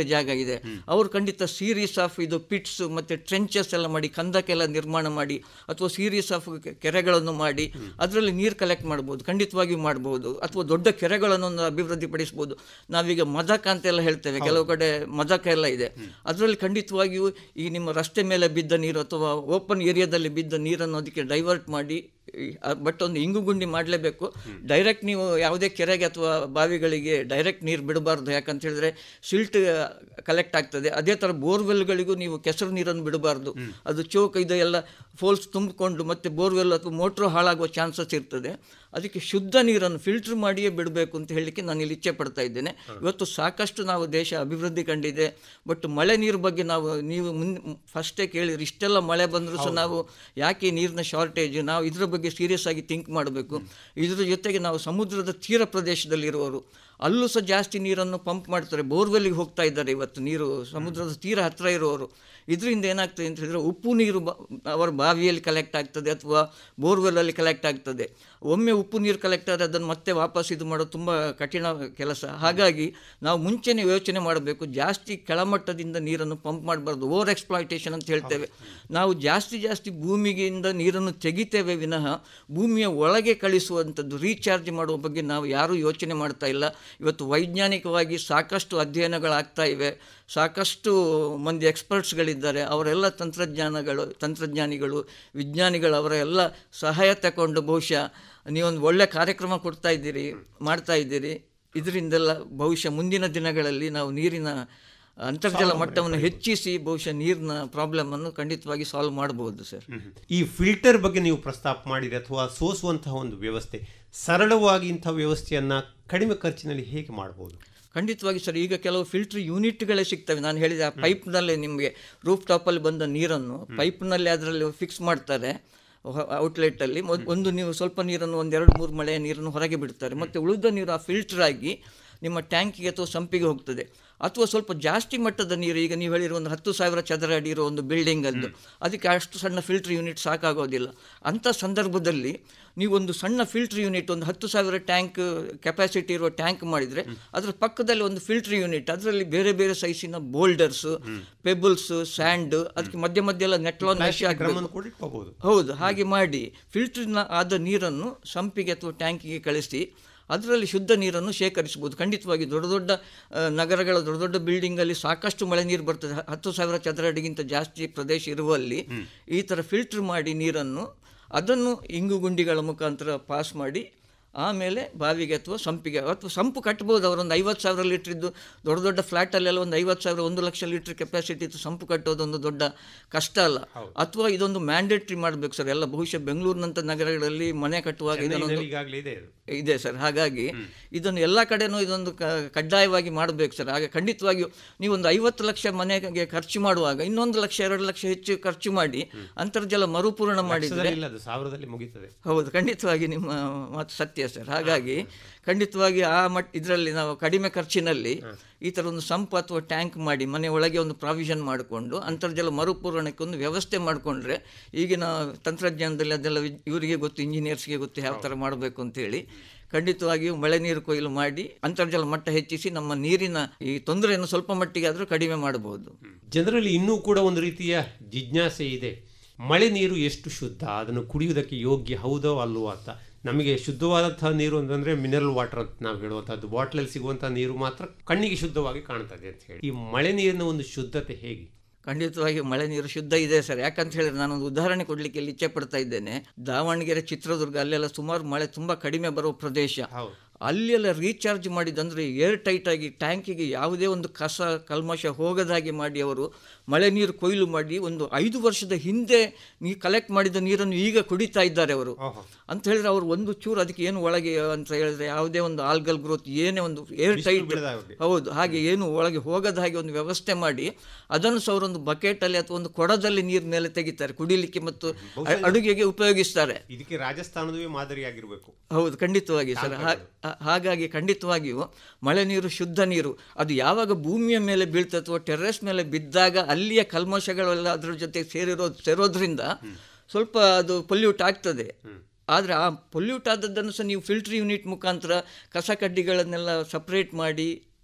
ಜಾಗ ಇದೆ ಅವರು ಖಂಡಿತ ಸೀರೀಸ್ ಆಫ್ ಇದು ಪಿಟ್ಸ್ ಮತ್ತು ಟ್ರೆಂಚಸ್ ಎಲ್ಲ ಮಾಡಿ ಕಂದಕ್ಕೆಲ್ಲ ನಿರ್ಮಾಣ ಮಾಡಿ ಅಥವಾ ಸೀರೀಸ್ ಆಫ್ ಕೆರೆಗಳನ್ನು ಮಾಡಿ ಅದರಲ್ಲಿ ನೀರು ಕಲೆಕ್ಟ್ ಮಾಡ್ಬೋದು ಖಂಡಿತವಾಗಿಯೂ ಮಾಡ್ಬೋದು ಅಥವಾ ದೊಡ್ಡ ಕೆರೆಗಳನ್ನು ಒಂದು ಅಭಿವೃದ್ಧಿಪಡಿಸ್ಬೋದು ನಾವೀಗ ಮದಕ ಅಂತೆಲ್ಲ ಹೇಳ್ತೇವೆ ಕೆಲವು ಕಡೆ ಮದಕ ಎಲ್ಲ ಇದೆ ಅದರಲ್ಲಿ ಖಂಡಿತವಾಗಿಯೂ ಈ ನಿಮ್ಮ ರಸ್ತೆ ಮೇಲೆ ಬಿದ್ದ ನೀರು ಅಥವಾ ಓಪನ್ ಏರಿಯಾದಲ್ಲಿ ಬಿದ್ದ ನೀರನ್ನು ಅದಕ್ಕೆ ಡೈವರ್ಟ್ ಮಾಡಿ ಬಟ್ ಒಂದು ಇಂಗು ಗುಂಡಿ ಮಾಡಲೇಬೇಕು ಡೈರೆಕ್ಟ್ ನೀವು ಯಾವುದೇ ಕೆರೆಗೆ ಅಥವಾ ಬಾವಿಗಳಿಗೆ ಡೈರೆಕ್ಟ್ ನೀರು ಬಿಡಬಾರ್ದು ಯಾಕಂತ ಹೇಳಿದ್ರೆ ಸಿಲ್ಟ್ ಕಲೆಕ್ಟ್ ಆಗ್ತದೆ ಅದೇ ಥರ ಬೋರ್ವೆಲ್ಗಳಿಗೂ ನೀವು ಕೆಸರು ನೀರನ್ನು ಬಿಡಬಾರ್ದು ಅದು ಚೋಕ್ ಇದು ಎಲ್ಲ ಫೋಲ್ಸ್ ತುಂಬಿಕೊಂಡು ಮತ್ತೆ ಬೋರ್ವೆಲ್ ಅಥವಾ ಮೋಟ್ರು ಹಾಳಾಗುವ ಚಾನ್ಸಸ್ ಇರ್ತದೆ ಅದಕ್ಕೆ ಶುದ್ಧ ನೀರನ್ನು ಫಿಲ್ಟರ್ ಮಾಡಿಯೇ ಬಿಡಬೇಕು ಅಂತ ಹೇಳಲಿಕ್ಕೆ ನಾನು ಇಲ್ಲಿ ಇಚ್ಛೆ ಪಡ್ತಾ ಇದ್ದೇನೆ ಇವತ್ತು ಸಾಕಷ್ಟು ನಾವು ದೇಶ ಅಭಿವೃದ್ಧಿ ಕಂಡಿದೆ ಬಟ್ ಮಳೆ ನೀರು ಬಗ್ಗೆ ನಾವು ನೀವು ಮುನ್ ಫಸ್ಟೇ ಕೇಳಿದ್ರಿ ಇಷ್ಟೆಲ್ಲ ಮಳೆ ಬಂದರೂ ಸಹ ನಾವು ಯಾಕೆ ನೀರಿನ ಶಾರ್ಟೇಜ್ ನಾವು ಇದರ ಬಗ್ಗೆ ಸೀರಿಯಸ್ ಆಗಿ ಥಿಂಕ್ ಮಾಡಬೇಕು ಇದರ ಜೊತೆಗೆ ನಾವು ಸಮುದ್ರದ ತೀರ ಪ್ರದೇಶದಲ್ಲಿರುವವರು ಅಲ್ಲೂ ಸಹ ಜಾಸ್ತಿ ನೀರನ್ನು ಪಂಪ್ ಮಾಡ್ತಾರೆ ಬೋರ್ವೆಲ್ಗೆ ಹೋಗ್ತಾ ಇದ್ದಾರೆ ಇವತ್ತು ನೀರು ಸಮುದ್ರದ ತೀರ ಹತ್ತಿರ ಇರುವವರು ಇದರಿಂದ ಏನಾಗ್ತದೆ ಅಂತ ಹೇಳಿದ್ರೆ ಉಪ್ಪು ನೀರು ಬ ಅವರ ಬಾವಿಯಲ್ಲಿ ಕಲೆಕ್ಟ್ ಆಗ್ತದೆ ಅಥವಾ ಬೋರ್ವೆಲ್ಲಲ್ಲಿ ಕಲೆಕ್ಟ್ ಆಗ್ತದೆ ಒಮ್ಮೆ ಉಪ್ಪು ನೀರು ಕಲೆಕ್ಟ್ ಆದರೆ ಅದನ್ನು ಮತ್ತೆ ವಾಪಸ್ ಇದು ಮಾಡೋದು ತುಂಬ ಕಠಿಣ ಕೆಲಸ ಹಾಗಾಗಿ ನಾವು ಮುಂಚೆನೇ ಯೋಚನೆ ಮಾಡಬೇಕು ಜಾಸ್ತಿ ಕೆಳಮಟ್ಟದಿಂದ ನೀರನ್ನು ಪಂಪ್ ಮಾಡಬಾರ್ದು ಓವರ್ ಎಕ್ಸ್ಪ್ಲಾಯ್ಟೇಷನ್ ಅಂತ ಹೇಳ್ತೇವೆ ನಾವು ಜಾಸ್ತಿ ಜಾಸ್ತಿ ಭೂಮಿಗೆಯಿಂದ ನೀರನ್ನು ತೆಗಿತೇವೆ ವಿನಃ ಭೂಮಿಯ ಒಳಗೆ ಕಳಿಸುವಂಥದ್ದು ರೀಚಾರ್ಜ್ ಮಾಡುವ ಬಗ್ಗೆ ನಾವು ಯಾರೂ ಯೋಚನೆ ಮಾಡ್ತಾ ಇಲ್ಲ ಇವತ್ತು ವೈಜ್ಞಾನಿಕವಾಗಿ ಸಾಕಷ್ಟು ಅಧ್ಯಯನಗಳಾಗ್ತಾ ಇವೆ ಸಾಕಷ್ಟು ಮಂದಿ ಎಕ್ಸ್ಪರ್ಟ್ಸ್ಗಳಿದ್ದಾರೆ ಅವರೆಲ್ಲ ತಂತ್ರಜ್ಞಾನಗಳು ತಂತ್ರಜ್ಞಾನಿಗಳು ವಿಜ್ಞಾನಿಗಳು ಅವರ ಎಲ್ಲ ಸಹಾಯ ತಗೊಂಡು ಬಹುಶಃ ನೀವೊಂದು ಒಳ್ಳೆ ಕಾರ್ಯಕ್ರಮ ಕೊಡ್ತಾ ಇದ್ದೀರಿ ಮಾಡ್ತಾ ಇದ್ದೀರಿ ಇದರಿಂದೆಲ್ಲ ಬಹುಶಃ ಮುಂದಿನ ದಿನಗಳಲ್ಲಿ ನಾವು ನೀರಿನ ಅಂತರ್ಜಲ ಮಟ್ಟವನ್ನು ಹೆಚ್ಚಿಸಿ ಬಹುಶಃ ನೀರಿನ ಪ್ರಾಬ್ಲಮನ್ನು ಖಂಡಿತವಾಗಿ ಸಾಲ್ವ್ ಮಾಡಬಹುದು ಸರ್ ಈ ಫಿಲ್ಟರ್ ಬಗ್ಗೆ ನೀವು ಪ್ರಸ್ತಾಪ ಮಾಡಿದ್ರೆ ಅಥವಾ ಸೋಸುವಂತಹ ಒಂದು ವ್ಯವಸ್ಥೆ ಸರಳವಾಗಿ ಇಂಥ ವ್ಯವಸ್ಥೆಯನ್ನ ಕಡಿಮೆ ಖರ್ಚಿನಲ್ಲಿ ಹೇಗೆ ಮಾಡಬಹುದು ಖಂಡಿತವಾಗಿ ಸರ್ ಈಗ ಕೆಲವು ಫಿಲ್ಟರ್ ಯೂನಿಟ್ಗಳೇ ಸಿಗ್ತವೆ ನಾನು ಹೇಳಿದ ಆ ಪೈಪ್ನಲ್ಲೇ ನಿಮಗೆ ರೂಫ್ ಟಾಪಲ್ಲಿ ಬಂದ ನೀರನ್ನು ಪೈಪ್ನಲ್ಲಿ ಅದರಲ್ಲಿ ಫಿಕ್ಸ್ ಮಾಡ್ತಾರೆ ಔಟ್ಲೆಟಲ್ಲಿ ಒಂದು ನೀವು ಸ್ವಲ್ಪ ನೀರನ್ನು ಒಂದೆರಡು ಮೂರು ಮಳೆಯ ನೀರನ್ನು ಹೊರಗೆ ಬಿಡ್ತಾರೆ ಮತ್ತು ಉಳಿದ ನೀರು ಆ ಫಿಲ್ಟರ್ ಆಗಿ ನಿಮ್ಮ ಟ್ಯಾಂಕಿಗೆ ಅಥವಾ ಸಂಪಿಗೆ ಹೋಗ್ತದೆ ಅಥವಾ ಸ್ವಲ್ಪ ಜಾಸ್ತಿ ಮಟ್ಟದ ನೀರು ಈಗ ನೀವು ಹೇಳಿರೋ ಒಂದು ಹತ್ತು ಸಾವಿರ ಚದರ ಅಡಿ ಇರೋ ಒಂದು ಬಿಲ್ಡಿಂಗದ್ದು ಅದಕ್ಕೆ ಅಷ್ಟು ಸಣ್ಣ ಫಿಲ್ಟರ್ ಯೂನಿಟ್ ಸಾಕಾಗೋದಿಲ್ಲ ಅಂಥ ಸಂದರ್ಭದಲ್ಲಿ ನೀವು ಒಂದು ಸಣ್ಣ ಫಿಲ್ಟರ್ ಯೂನಿಟ್ ಒಂದು ಹತ್ತು ಸಾವಿರ ಟ್ಯಾಂಕ್ ಕೆಪಾಸಿಟಿ ಇರುವ ಟ್ಯಾಂಕ್ ಮಾಡಿದರೆ ಅದರ ಪಕ್ಕದಲ್ಲಿ ಒಂದು ಫಿಲ್ಟರ್ ಯೂನಿಟ್ ಅದರಲ್ಲಿ ಬೇರೆ ಬೇರೆ ಸೈಜಿನ ಬೋಲ್ಡರ್ಸ್ ಪೆಬಲ್ಸ್ ಸ್ಯಾಂಡ್ ಅದಕ್ಕೆ ಮಧ್ಯ ಮಧ್ಯ ಎಲ್ಲ ನೆಟ್ಲಾನ್ ಮೆಶ್ ಹಾಕಬೇಕು ಕ್ರಮವನ್ನು ಕೂಡ ಇಟ್ಕೋಬಹುದು ಹೌದು ಹಾಗೆ ಮಾಡಿ ಫಿಲ್ಟರ್ನ ಆದ ನೀರನ್ನು ಸಂಪಿಗೆ ಅಥವಾ ಟ್ಯಾಂಕಿಗೆ ಕಳಿಸಿ ಅದರಲ್ಲಿ ಶುದ್ಧ ನೀರನ್ನು ಶೇಖರಿಸಬಹುದು ಖಂಡಿತವಾಗಿ ದೊಡ್ಡ ದೊಡ್ಡ ಆ, ನಗರಗಳ ದೊಡ್ಡ ದೊಡ್ಡ ಬಿಲ್ಡಿಂಗಲ್ಲಿ ಸಾಕಷ್ಟು ಮಳೆ ನೀರು ಬರ್ತದೆ ಹ- ಹತ್ತು ಸಾವಿರ ಚದರ ಅಡಿಗಿಂತ ಜಾಸ್ತಿ ಪ್ರದೇಶ ಇರುವಲ್ಲಿ ಈ ಥರ ಫಿಲ್ಟರ್ ಮಾಡಿ ನೀರನ್ನು ಅದನ್ನು ಇಂಗು ಗುಂಡಿಗಳ ಮುಖಾಂತರ ಪಾಸ್ ಮಾಡಿ ಆಮೇಲೆ ಬಾವಿಗೆ ಅಥವಾ ಸಂಪಿಗೆ ಅಥವಾ ಸಂಪು ಕಟ್ಬೋದು ಅವರೊಂದು ಐವತ್ತು ಸಾವಿರ ಲೀಟ್ರ್ ಇದ್ದು ದೊಡ್ಡ ದೊಡ್ಡ ಫ್ಲ್ಯಾಟಲ್ಲೆಲ್ಲ ಒಂದು ಐವತ್ತು ಸಾವಿರ ಒಂದು ಲಕ್ಷ ಲೀಟ್ರ್ ಕೆಪಾಸಿಟಿ ಇತ್ತು ಸಂಪು ಕಟ್ಟೋದು ಒಂದು ದೊಡ್ಡ ಕಷ್ಟ ಅಲ್ಲ ಅಥವಾ ಇದೊಂದು ಮ್ಯಾಂಡೇಟ್ರಿ ಮಾಡಬೇಕು ಸರ್ ಎಲ್ಲ ಬಹುಶಃ ಬೆಂಗಳೂರಿನಂಥ ನಗರಗಳಲ್ಲಿ ಮನೆ ಕಟ್ಟುವಾಗ ಇದನ್ನೊಂದು ಈಗಾಗಲೇ ಇದೆ ಅದು ಇದೆ ಸರ್ ಹಾಗಾಗಿ ಇದನ್ನು ಎಲ್ಲ ಕಡೆನೂ ಇದೊಂದು ಕ- ಕಡ್ಡಾಯವಾಗಿ ಮಾಡಬೇಕು ಸರ್ ಹಾಗೆ ಖಂಡಿತವಾಗಿಯೂ ನೀವು ಒಂದು ಐವತ್ತು ಲಕ್ಷ ಮನೆಗೆ ಖರ್ಚು ಮಾಡುವಾಗ ಇನ್ನೊಂದು ಲಕ್ಷ ಎರಡು ಲಕ್ಷ ಹೆಚ್ಚು ಖರ್ಚು ಮಾಡಿ ಅಂತರ್ಜಲ ಮರುಪೂರ್ಣ ಮಾಡಿದರೆ ಲಕ್ಷದಲ್ಲಿ ಇಲ್ಲ ಅದು ಸಾವಿರದಲ್ಲಿ ಮುಗೀತದೆ ಹೌದು ಖಂಡಿತವಾಗಿ ನಿಮ್ಮ ಮಾತು ಸತ್ಯ ಸರ್ ಹಾಗಾಗಿ ಖಂಡಿತವಾಗಿ ಆ ಮಟ್ ಇದರಲ್ಲಿ ನಾವು ಕಡಿಮೆ ಖರ್ಚಿನಲ್ಲಿ ಈ ಥರ ಒಂದು ಸಂಪ್ ಅಥವಾ ಟ್ಯಾಂಕ್ ಮಾಡಿ ಮನೆ ಒಳಗೆ ಒಂದು ಪ್ರಾವಿಷನ್ ಮಾಡಿಕೊಂಡು ಅಂತರ್ಜಲ ಮರುಪೂರಣಕ್ಕೆ ಒಂದು ವ್ಯವಸ್ಥೆ ಮಾಡಿಕೊಂಡ್ರೆ ಈಗಿನ ತಂತ್ರಜ್ಞಾನದಲ್ಲಿ ಅದೆಲ್ಲ ವಿ- ಇವರಿಗೆ ಗೊತ್ತು ಇಂಜಿನಿಯರ್ಸ್ಗೆ ಗೊತ್ತು ಯಾವ ಥರ ಮಾಡಬೇಕು ಅಂತೇಳಿ ಖಂಡಿತವಾಗಿಯೂ ಮಳೆ ನೀರು ಕೊಯ್ಲು ಮಾಡಿ ಅಂತರ್ಜಲ ಮಟ್ಟ ಹೆಚ್ಚಿಸಿ ನಮ್ಮ ನೀರಿನ ಈ ತೊಂದರೆಯನ್ನು ಸ್ವಲ್ಪ ಮಟ್ಟಿಗೆ ಆದರೂ ಕಡಿಮೆ ಮಾಡಬಹುದು ಜನರಲ್ಲಿ ಇನ್ನೂ ಕೂಡ ಒಂದು ರೀತಿಯ ಜಿಜ್ಞಾಸೆ ಇದೆ ಮಳೆ ನೀರು ಎಷ್ಟು ಶುದ್ಧ ಅದನ್ನು ಕುಡಿಯುವುದಕ್ಕೆ ಯೋಗ್ಯ ಹೌದೋ ಅಲ್ವೋ ಅಂತ ನಮಗೆ ಶುದ್ಧವಾದಂತಹ ನೀರು ಅಂತಂದ್ರೆ ಮಿನರಲ್ ವಾಟರ್ ಅಂತ ನಾವು ಹೇಳುವಂಥದ್ದು ಬಾಟ್ಲಲ್ಲಿ ಸಿಗುವಂತಹ ನೀರು ಮಾತ್ರ ಕಣ್ಣಿಗೆ ಶುದ್ಧವಾಗಿ ಕಾಣ್ತದೆ ಅಂತ ಹೇಳಿ ಈ ಮಳೆ ನೀರಿನ ಒಂದು ಶುದ್ಧತೆ ಹೇಗೆ ಖಂಡಿತವಾಗಿ ಮಳೆ ನೀರು ಶುದ್ಧ ಇದೆ ಸರ್ ಯಾಕಂತ ಹೇಳಿದ್ರೆ ನಾನೊಂದು ಉದಾಹರಣೆ ಕೊಡ್ಲಿಕ್ಕೆ ಇಲ್ಲಿ ಇಚ್ಛೆ ಪಡ್ತಾ ಇದ್ದೇನೆ ದಾವಣಗೆರೆ ಚಿತ್ರದುರ್ಗ ಅಲ್ಲೆಲ್ಲ ಸುಮಾರು ಮಳೆ ತುಂಬಾ ಕಡಿಮೆ ಬರುವ ಪ್ರದೇಶ ಹೌದು ಅಲ್ಲೆಲ್ಲ ರೀಚಾರ್ಜ್ ಮಾಡಿದಂದ್ರೆ ಏರ್ ಟೈಟ್ ಆಗಿ ಟ್ಯಾಂಕಿಗೆ ಯಾವುದೇ ಒಂದು ಕಸ ಕಲ್ಮಶ ಹೋಗದ ಹಾಗೆ ಮಾಡಿ ಅವರು ಮಳೆ ನೀರು ಕೊಯ್ಲು ಮಾಡಿ ಒಂದು ಐದು ವರ್ಷದ ಹಿಂದೆ ನೀ ಕಲೆಕ್ಟ್ ಮಾಡಿದ ನೀರನ್ನು ಈಗ ಕುಡಿತಾ ಇದ್ದಾರೆ ಅವರು ಓಹೋ ಅಂತ ಹೇಳಿದ್ರೆ ಅವರು ಒಂದು ಚೂರು ಅದಕ್ಕೆ ಏನು ಒಳಗೆ ಅಂತ ಹೇಳಿದ್ರೆ ಯಾವುದೇ ಒಂದು ಆಲ್ಗಲ್ ಗ್ರೋತ್ ಏನೇ ಒಂದು ಏರ್ ಟೈಟ್ ಬಿಡದ ಹಾಗೆ. ಹೌದು ಹಾಗೆ ಏನು ಒಳಗೆ ಹೋಗದ ಹಾಗೆ ಒಂದು ವ್ಯವಸ್ಥೆ ಮಾಡಿ ಅದನ್ನು ಸಹ ಅವರೊಂದು ಬಕೆಟಲ್ಲಿ ಅಥವಾ ಒಂದು ಕೊಡದಲ್ಲಿ ನೀರು ಮೇಲೆ ತೆಗಿತಾರೆ ಕುಡಿಲಿಕ್ಕೆ ಮತ್ತು ಅ- ಅಡುಗೆಗೆ ಉಪಯೋಗಿಸ್ತಾರೆ ಇದಕ್ಕೆ ರಾಜಸ್ಥಾನದುವೆ ಮಾದರಿಯಾಗಿರಬೇಕು ಹೌದು ಖಂಡಿತವಾಗಿ ಸರ್ ಹಾ- ಹಾ- ಹಾಗಾಗಿ ಖಂಡಿತವಾಗಿಯೂ ಮಳೆ ನೀರು ಶುದ್ಧ ನೀರು ಅದು ಯಾವಾಗ ಭೂಮಿಯ ಮೇಲೆ ಬೀಳ್ತದೆ ಅಥವಾ ಟೆರ್ರಸ್ ಮೇಲೆ ಬಿದ್ದಾಗ ಅಲ್ಲಿಯ ಕಲ್ಮಶಗಳೆಲ್ಲ ಅದ್ರ ಜೊತೆ ಸೇರಿರೋ ಸೇರೋದ್ರಿಂದ ಸ್ವಲ್ಪ ಅದು ಪೊಲ್ಯೂಟ್ ಆಗ್ತದೆ ಆದರೆ ಆ ಪೊಲ್ಯೂಟ್ ಆದದ್ದನ್ನು ಸಹ ನೀವು ಫಿಲ್ಟರ್ ಯೂನಿಟ್ ಮುಖಾಂತರ ಕಸ ಕಡ್ಡಿಗಳನ್ನೆಲ್ಲ ಸಪ್ರೇಟ್ ಮಾಡಿ